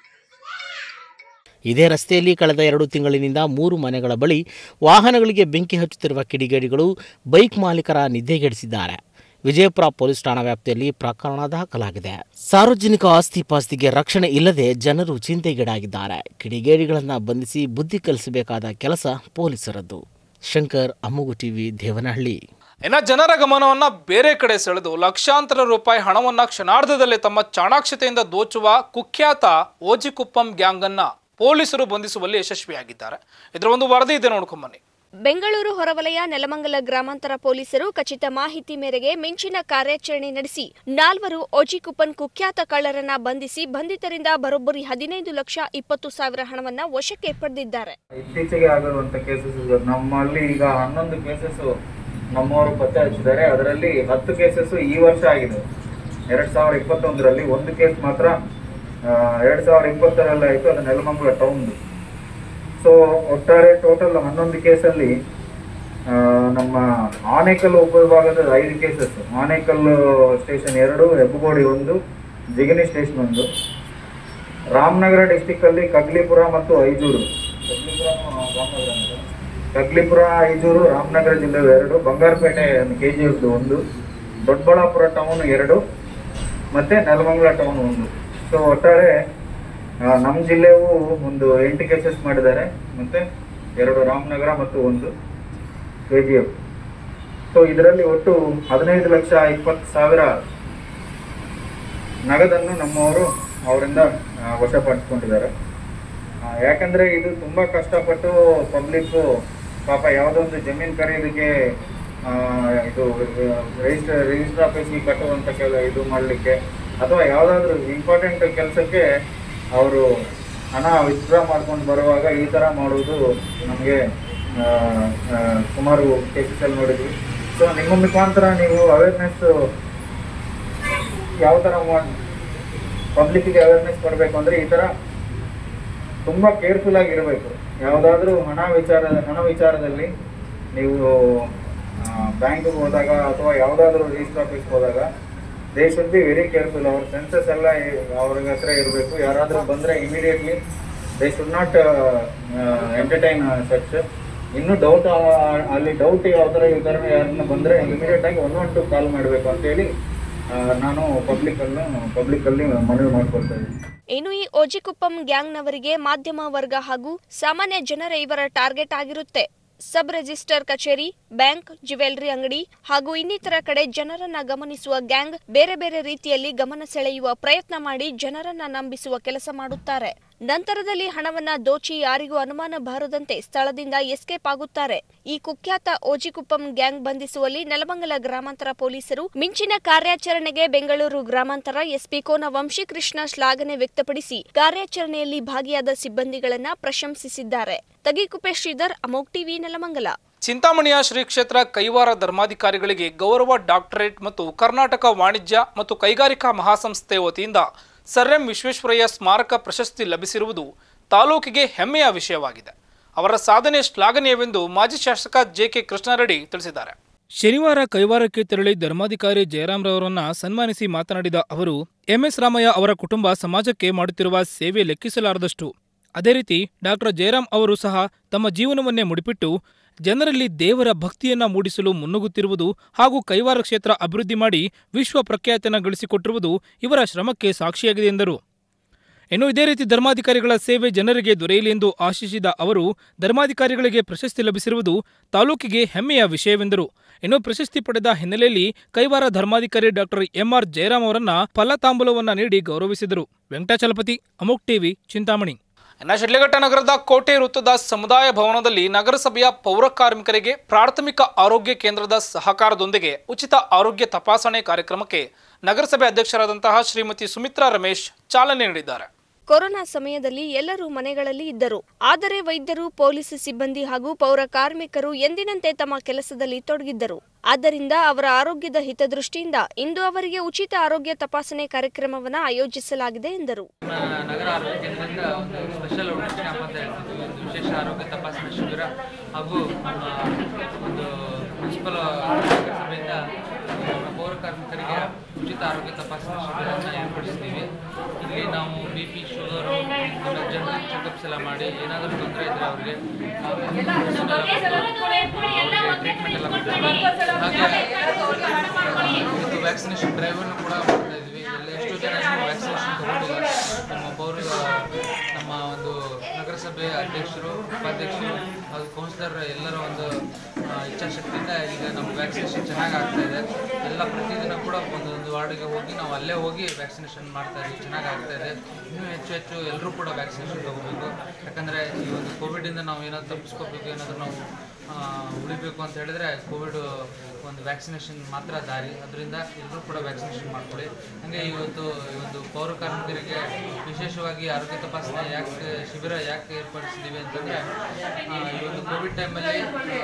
ಇದೇ ರಸ್ತೆಯಲ್ಲಿ ಕಳೆದ ಎರಡು ತಿಂಗಳಿನಿಂದ ಮೂರು ಮನೆಗಳ ಬಳಿ ವಾಹನಗಳಿಗೆ ಬೆಂಕಿ ಹಚ್ಚುತ್ತಿರುವ ಕಿಡಿಗೇಡಿಗಳು ಬೈಕ್ ಮಾಲೀಕರ ನಿದ್ದೆಗೆಡಿಸಿದ್ದಾರೆ ವಿಜಯಪುರ ಪೊಲೀಸ್ ಠಾಣಾ ವ್ಯಾಪ್ತಿಯಲ್ಲಿ ಪ್ರಕರಣ ದಾಖಲಾಗಿದೆ ಸಾರ್ವಜನಿಕ ಆಸ್ತಿ ಪಾಸ್ತಿಗೆ ರಕ್ಷಣೆ ಇಲ್ಲದೆ ಜನರು ಚಿಂತೆಗೀಡಾಗಿದ್ದಾರೆ ಕಿಡಿಗೇಡಿಗಳನ್ನು ಬಂಧಿಸಿ ಬುದ್ಧಿ ಕಲಿಸಬೇಕಾದ ಕೆಲಸ ಪೊಲೀಸರದ್ದು ಶಂಕರ್ ಅಮ್ಮಗು ಟಿವಿ ದೇವನಹಳ್ಳಿ ಇನ್ನು ಜನರ ಗಮನವನ್ನ ಬೇರೆ ಕಡೆ ಸೆಳೆದು ಲಕ್ಷಾಂತರ ರೂಪಾಯಿ ಹಣವನ್ನ ಕ್ಷಣಾರ್ಧದಲ್ಲೇ ತಮ್ಮ ಚಾಣಾಕ್ಷತೆಯಿಂದ ದೋಚುವ ಕುಖ್ಯಾತ ಓಜಿಕುಪ್ಪಂ ಗ್ಯಾಂಗ್ ಅನ್ನ ಪೊಲೀಸರು ಬಂಧಿಸುವಲ್ಲಿ ಯಶಸ್ವಿಯಾಗಿದ್ದಾರೆ ಇದರ ಒಂದು ವರದಿ ಇದೆ ನೋಡ್ಕೊಂಬನ್ನಿ ಬೆಂಗಳೂರು ಹೊರವಲಯ ನೆಲಮಂಗಲ ಗ್ರಾಮಾಂತರ ಪೊಲೀಸರು ಖಚಿತ ಮಾಹಿತಿ ಮೇರೆಗೆ ಮಿಂಚಿನ ಕಾರ್ಯಾಚರಣೆ ನಡೆಸಿ ನಾಲ್ವರು ಓಜಿಕುಪ್ಪನ್ ಕುಖ್ಯಾತ ಕಳ್ಳರನ್ನ ಬಂಧಿಸಿ ಬಂಧಿತರಿಂದ ಬರೋಬ್ಬರಿ ಹದಿನೈದು ಲಕ್ಷ ಇಪ್ಪತ್ತು ಸಾವಿರ ಹಣವನ್ನ ವಶಕ್ಕೆ ಪಡೆದಿದ್ದಾರೆ ಇತ್ತೀಚೆಗೆ ಆಗಿರುವಂತ ಕೇಸಸ್ ನಮ್ಮಲ್ಲಿ ಈಗ ಹನ್ನೊಂದು ಕೇಸಸ್ ನಮ್ಮವರು ಪತ್ತೆ ಹಚ್ಚಿದ್ದಾರೆ ಅದರಲ್ಲಿ ಹತ್ತು ಕೇಸಸ್ ಈ ವರ್ಷ ಆಗಿದೆ ಎರಡ್ ಸಾವಿರದ ಇಪ್ಪತ್ತೊಂದರಲ್ಲಿ ಒಂದು ಕೇಸ್ ಮಾತ್ರ ಆ, ಎರಡ್ ಸಾವಿರದ ಇಪ್ಪತ್ತರಲ್ಲಿ ಆಯಿತು ಅದು ನೆಲಮಂಗಲ ಟೌನ್ದು ಸೊ ಒಟ್ಟಾರೆ ಟೋಟಲ್ ಹನ್ನೊಂದು ಕೇಸಲ್ಲಿ ಆ, ನಮ್ಮ ಆನೇಕಲ್ ಉಪವಿಭಾಗದ ಐದು ಕೇಸಸ್ ಆನೇಕಲ್ ಸ್ಟೇಷನ್ ಎರಡು ಹೆಬ್ಬಗೋಡಿ ಒಂದು ಜಿಗಣಿ ಸ್ಟೇಷನ್ ಒಂದು ರಾಮನಗರ ಡಿಸ್ಟಿಕ್ ಅಲ್ಲಿ ಕಗ್ಲಿಪುರ ಮತ್ತು ಐಜೂರು ಕಗ್ಲಿಪುರ ರಾಮನಗರ ಅಂದ್ರೆ. ಕಗ್ಲಿಪುರ ಐಜೂರು ರಾಮನಗರ ಜಿಲ್ಲೆ ಎರಡು ಬಂಗಾರಪೇಟೆ ಕೆ ಜಿ ಒಂದು ದೊಡ್ಡಬಳ್ಳಾಪುರ ಟೌನ್ ಎರಡು ಮತ್ತೆ ನೆಲಮಂಗಲ ಟೌನ್ ಒಂದು ಸೊ ಒಟ್ಟಾರೆ ಆ, ನಮ್ಮ ಜಿಲ್ಲೆಯು ಒಂದು ಎಂಟು ಕೇಸಸ್ ಮಾಡಿದ್ದಾರೆ ಮತ್ತೆ ಎರಡು ರಾಮನಗರ ಮತ್ತು ಒಂದು ಕೆ ಜಿ ಎಫ್ ಸೊ ಇದರಲ್ಲಿ ಒಟ್ಟು ಹದಿನೈದು ಲಕ್ಷ ಇಪ್ಪತ್ತು ಸಾವಿರ ನಗದನ್ನು ನಮ್ಮವರು ಅವರಿಂದ ಆ, ವಶಪಡಿಸ್ಕೊಂಡಿದ್ದಾರೆ ಆ, ಯಾಕಂದ್ರೆ ಇದು ತುಂಬಾ ಕಷ್ಟಪಟ್ಟು ಪಬ್ಲಿಕ್ ಪಾಪ ಯಾವುದೋ ಒಂದು ಜಮೀನ್ ಖರೀದಿಗೆ ಆ, ಇದು ರಿಜಿಸ್ಟರ್ ರಿಜಿಸ್ಟರ್ ಆಫೀಸ್ಗೆ ಕಟ್ಟುವಂತ ಕೆಲ ಇದು ಮಾಡಲಿಕ್ಕೆ ಅಥವಾ ಯಾವುದಾದ್ರೂ ಇಂಪಾರ್ಟೆಂಟ್ ಕೆಲಸಕ್ಕೆ ಅವರು ಹಣ ವಿತ್ಡ್ರಾ ಮಾಡ್ಕೊಂಡು ಬರುವಾಗ ಈ ಥರ ಮಾಡುವುದು ನಮಗೆ ಸುಮಾರು ಕೇಸಸಲ್ಲಿ ನೋಡಿದ್ವಿ ಸೊ ನಿಮ್ಮ ಮುಖಾಂತರ ನೀವು ಅವೇರ್ನೆಸ್ ಯಾವ ಥರ ಮಾಡಿ ಪಬ್ಲಿಕ್ಗೆ ಅವೇರ್ನೆಸ್ ಕೊಡಬೇಕು ಅಂದರೆ ಈ ಥರ ತುಂಬ ಕೇರ್ಫುಲ್ ಆಗಿರಬೇಕು ಯಾವುದಾದ್ರೂ ಹಣ ವಿಚಾರ ಹಣ ವಿಚಾರದಲ್ಲಿ ನೀವು ಬ್ಯಾಂಕ್ಗೆ ಹೋದಾಗ ಅಥವಾ ಯಾವುದಾದ್ರೂ ರಿಜಿಸ್ಟರ್ ಆಫೀಸ್ಗೆ ಹೋದಾಗ they should be very careful ಅವ್ರ ಸೆನ್ಸಸ್ ಎಲ್ಲ ಅವ್ರ ಹತ್ರ ಇರಬೇಕು ಯಾರಾದರೂ ಬಂದರೆ immediately they should not entertain such ಇನ್ನು ಡೌಟ್ ಅಲ್ಲಿ ಡೌಟ್ ಯಾವ ಥರ ಈ ಥರ ಯಾರನ್ನ ಬಂದರೆ ಇಮಿಡಿಯೇಟ್ ಆಗಿ ಒನ್ ಒನ್ ಟು ಕಾಲ್ ಮಾಡಬೇಕು ಅಂತೇಳಿ ಆ, ನಾನು ಪಬ್ಲಿಕನ್ನು ಪಬ್ಲಿಕಲ್ಲಿ ಮನವಿ ಮಾಡ್ಕೊಳ್ತಾ ಇದ್ದೀನಿ ಇನ್ನು ಈ ಓಜಿಕುಪ್ಪಂ ಗ್ಯಾಂಗ್ನವರಿಗೆ ಮಾಧ್ಯಮ ವರ್ಗ ಹಾಗೂ ಸಾಮಾನ್ಯ ಜನರ ಇವರ ಟಾರ್ಗೆಟ್ ಆಗಿರುತ್ತೆ ಸಬ್ ರಿಜಿಸ್ಟರ್ ಕಚೇರಿ ಬ್ಯಾಂಕ್ ಜ್ಯುವೆಲರಿ ಅಂಗಡಿ ಹಾಗೂ ಇನ್ನಿತರ ಕಡೆ ಜನರನ್ನ ಗಮನಿಸುವ ಗ್ಯಾಂಗ್ ಬೇರೆ ಬೇರೆ ರೀತಿಯಲ್ಲಿ ಗಮನ ಸೆಳೆಯುವ ಪ್ರಯತ್ನ ಮಾಡಿ ಜನರನ್ನ ನಂಬಿಸುವ ಕೆಲಸ ಮಾಡುತ್ತಾರೆ ನಂತರದಲ್ಲಿ ಹಣವನ್ನ ದೋಚಿ ಯಾರಿಗೂ ಅನುಮಾನ ಬಾರದಂತೆ ಸ್ಥಳದಿಂದ ಎಸ್ಕೇಪ್ ಆಗುತ್ತಾರೆ ಈ ಕುಖ್ಯಾತ ಓಜಿಕುಪ್ಪಂ ಗ್ಯಾಂಗ್ ಬಂಧಿಸುವಲ್ಲಿ ನೆಲಮಂಗಲ ಗ್ರಾಮಾಂತರ ಪೊಲೀಸರು ಮಿಂಚಿನ ಕಾರ್ಯಾಚರಣೆಗೆ ಬೆಂಗಳೂರು ಗ್ರಾಮಾಂತರ ಎಸ್ಪಿ ಕೋನ ವಂಶೀಕೃಷ್ಣ ಶ್ಲಾಘನೆ ವ್ಯಕ್ತಪಡಿಸಿ ಕಾರ್ಯಾಚರಣೆಯಲ್ಲಿ ಭಾಗಿಯಾದ ಸಿಬ್ಬಂದಿಗಳನ್ನ ಪ್ರಶಂಸಿಸಿದ್ದಾರೆ ತಗಿಕುಪೆ ಶ್ರೀಧರ್ ಅಮೋಕ್ ಟಿವಿ ನೆಲಮಂಗಲ ಚಿಂತಾಮಣಿಯ ಶ್ರೀ ಕ್ಷೇತ್ರ ಕೈವಾರ ಧರ್ಮಾಧಿಕಾರಿಗಳಿಗೆ ಗೌರವ ಡಾಕ್ಟರೇಟ್ ಮತ್ತು ಕರ್ನಾಟಕ ವಾಣಿಜ್ಯ ಮತ್ತು ಕೈಗಾರಿಕಾ ಮಹಾಸಂಸ್ಥೆ ವತಿಯಿಂದ ಸರ್ ಎಂ ವಿಶ್ವೇಶ್ವರಯ್ಯ ಸ್ಮಾರಕ ಪ್ರಶಸ್ತಿ ಲಭಿಸಿರುವುದು ತಾಲೂಕಿಗೆ ಹೆಮ್ಮೆಯ ವಿಷಯವಾಗಿದೆ ಅವರ ಸಾಧನೆ ಶ್ಲಾಘನೀಯವೆಂದು ಮಾಜಿ ಶಾಸಕ ಜೆ ಕೆ ಕೃಷ್ಣಾರೆಡ್ಡಿ ತಿಳಿಸಿದ್ದಾರೆ ಶನಿವಾರ ಕೈವಾರಕ್ಕೆ ತೆರಳಿ ಧರ್ಮಾಧಿಕಾರಿ ಜಯರಾಮ್ರವರನ್ನ ಸನ್ಮಾನಿಸಿ ಮಾತನಾಡಿದ ಅವರು ಎಂಎಸ್ ರಾಮಯ್ಯ ಅವರ ಕುಟುಂಬ ಸಮಾಜಕ್ಕೆ ಮಾಡುತ್ತಿರುವ ಸೇವೆ ಲೆಕ್ಕಿಸಲಾರದಷ್ಟು ಅದೇ ರೀತಿ ಡಾಕ್ಟರ್ ಜಯರಾಮ್ ಅವರು ಸಹ ತಮ್ಮ ಜೀವನವನ್ನೇ ಮುಡಿಪಿಟ್ಟು ಜನರಲ್ಲಿ ದೇವರ ಭಕ್ತಿಯನ್ನ ಮೂಡಿಸಲು ಮುನ್ನುಗ್ಗುತ್ತಿರುವುದು ಹಾಗೂ ಕೈವಾರ ಕ್ಷೇತ್ರ ಅಭಿವೃದ್ಧಿ ಮಾಡಿ ವಿಶ್ವ ಪ್ರಖ್ಯಾತಿಯನ್ನು ಗಳಿಸಿಕೊಟ್ಟಿರುವುದು ಇವರ ಶ್ರಮಕ್ಕೆ ಸಾಕ್ಷಿಯಾಗಿದೆ ಎಂದರು ಇನ್ನು ಇದೇ ರೀತಿ ಧರ್ಮಾಧಿಕಾರಿಗಳ ಸೇವೆ ಜನರಿಗೆ ದೊರೆಯಲಿ ಎಂದು ಆಶಿಸಿದ ಅವರು ಧರ್ಮಾಧಿಕಾರಿಗಳಿಗೆ ಪ್ರಶಸ್ತಿ ಲಭಿಸಿರುವುದು ತಾಲೂಕಿಗೆ ಹೆಮ್ಮೆಯ ವಿಷಯವೆಂದರು ಇನ್ನು ಪ್ರಶಸ್ತಿ ಪಡೆದ ಹಿನ್ನೆಲೆಯಲ್ಲಿ ಕೈವಾರ ಧರ್ಮಾಧಿಕಾರಿ ಡಾಕ್ಟರ್ ಎಂಆರ್ ಜಯರಾಮ್ ಅವರನ್ನ ಫಲತಾಂಬೂಲವನ್ನ ನೀಡಿ ಗೌರವಿಸಿದರು ವೆಂಕಟಾಚಲಪತಿ ಅಮೋಕ್ ಟಿವಿ ಚಿಂತಾಮಣಿ ಇನ್ನು ಶಿಡ್ಲಘಟ್ಟ ನಗರದ ಕೋಟೆ ವೃತ್ತದ ಸಮುದಾಯ ಭವನದಲ್ಲಿ ನಗರಸಭೆಯ ಪೌರ ಕಾರ್ಮಿಕರಿಗೆ ಪ್ರಾಥಮಿಕ ಆರೋಗ್ಯ ಕೇಂದ್ರದ ಸಹಕಾರದೊಂದಿಗೆ ಉಚಿತ ಆರೋಗ್ಯ ತಪಾಸಣೆ ಕಾರ್ಯಕ್ರಮಕ್ಕೆ ನಗರಸಭೆ ಅಧ್ಯಕ್ಷರಾದಂತಹ ಶ್ರೀಮತಿ ಸುಮಿತ್ರಾ ರಮೇಶ್ ಚಾಲನೆ ನೀಡಿದ್ದಾರೆ ಕೊರೋನಾ ಸಮಯದಲ್ಲಿ ಎಲ್ಲರೂ ಮನೆಗಳಲ್ಲಿ ಇದ್ದರು ಆದರೆ ವೈದ್ಯರು ಪೊಲೀಸ್ ಸಿಬ್ಬಂದಿ ಹಾಗೂ ಪೌರ ಕಾರ್ಮಿಕರು ಎಂದಿನಂತೆ ತಮ್ಮ ಕೆಲಸದಲ್ಲಿ ತೊಡಗಿದ್ದರು ಆದ್ದರಿಂದ ಅವರ ಆರೋಗ್ಯದ ಹಿತದೃಷ್ಟಿಯಿಂದ ಇಂದು ಅವರಿಗೆ ಉಚಿತ ಆರೋಗ್ಯ ತಪಾಸಣೆ ಕಾರ್ಯಕ್ರಮವನ್ನು ಆಯೋಜಿಸಲಾಗಿದೆ ಎಂದರು ನಗರ ಆರೋಗ್ಯ ಕೇಂದ್ರದಿಂದ ಒಂದು ಸ್ಪೆಷಲ್ ಔಟ್ರೀಚ್ ಕ್ಯಾಂಪ್ ಅಂತ ಹೇಳ್ತೀವಿ ಒಂದು ವಿಶೇಷ ಆರೋಗ್ಯ ತಪಾಸಣಾ ಶಿಬಿರ ಹಾಗೂ ನಮ್ಮ ಒಂದು ಮುನ್ಸಿಪಲ್ ಸಭೆಯಿಂದ ನಮ್ಮ ಪೌರ ಕಾರ್ಮಿಕರಿಗೆ ಉಚಿತ ಆರೋಗ್ಯ ತಪಾಸಣಾ ಶಿಬಿರವನ್ನು ಏರ್ಪಡಿಸ್ತೀವಿ ಇಲ್ಲಿ ನಾವು B P sugar general checkups ಎಲ್ಲ ಮಾಡಿ ಏನಾದರೂ ತೊಂದರೆ ಇದ್ದರೆ ಅವ್ರಿಗೆ ಟ್ರೀಟ್ಮೆಂಟ್ ಎಲ್ಲ ಮಾಡ್ತೀವಿ ಹಾಗೆ ವ್ಯಾಕ್ಸಿನೇಷನ್ ಡ್ರೈವನ್ನು ಕೂಡ ಮಾಡ್ತಾ ಇದ್ವಿ ಎಲ್ಲ ಎಷ್ಟೋ ಜನ ಇನ್ನೂ ವ್ಯಾಕ್ಸಿನೇಷನ್ ತಗೊಂಡಿಲ್ಲ ನಮ್ಮ ಪೌರ ನಮ್ಮ ಒಂದು ನಗರಸಭೆ ಅಧ್ಯಕ್ಷರು ಉಪಾಧ್ಯಕ್ಷರು ಹಾಗೂ ಕೌನ್ಸಿಲರ್ ಎಲ್ಲರ ಒಂದು ಆ, ಇಚ್ಛಾಶಕ್ತಿಯಿಂದ ಈಗ ನಮ್ಮ ವ್ಯಾಕ್ಸಿನೇಷನ್ ಚೆನ್ನಾಗಿ ಆಗ್ತಾ ಇದೆ ಎಲ್ಲ ಪ್ರತಿದಿನ ಕೂಡ ಒಂದೊಂದು ವಾರ್ಡಿಗೆ ಹೋಗಿ ನಾವು ಅಲ್ಲೇ ಹೋಗಿ ವ್ಯಾಕ್ಸಿನೇಷನ್ ಮಾಡ್ತಾ ಇದ್ವಿ ಚೆನ್ನಾಗಿ ಆಗ್ತಾ ಇದೆ ಇನ್ನೂ ಹೆಚ್ಚು ಹೆಚ್ಚು ಎಲ್ಲರೂ ಕೂಡ ವ್ಯಾಕ್ಸಿನೇಷನ್ ತಗೋಬೇಕು ಯಾಕಂದರೆ ಈ ಒಂದು ಕೋವಿಡಿಂದ ನಾವು ಏನಾದ್ರು ತಪ್ಪಿಸ್ಕೋಬೇಕು ಏನಾದರೂ ನಾವು ಆ, ಉಳಿಬೇಕು ಅಂತ ಹೇಳಿದ್ರೆ ಕೋವಿಡ್ ಒಂದು ವ್ಯಾಕ್ಸಿನೇಷನ್ ಮಾತ್ರ ದಾರಿ ಅದರಿಂದ ಎಲ್ಲರೂ ಕೂಡ ವ್ಯಾಕ್ಸಿನೇಷನ್ ಮಾಡ್ಕೊಳ್ಳಿ ಹಾಗೆ ಇವತ್ತು ಈ ಒಂದು ಪೌರ ಕಾರ್ಮಿಕರಿಗೆ ವಿಶೇಷವಾಗಿ ಆರೋಗ್ಯ ತಪಾಸಣೆ ಯಾಕೆ ಶಿಬಿರ ಯಾಕೆ ಏರ್ಪಡಿಸಿದ್ದೀವಿ ಅಂತಂದರೆ ಈ ಒಂದು ಕೋವಿಡ್ ಟೈಮಲ್ಲಿ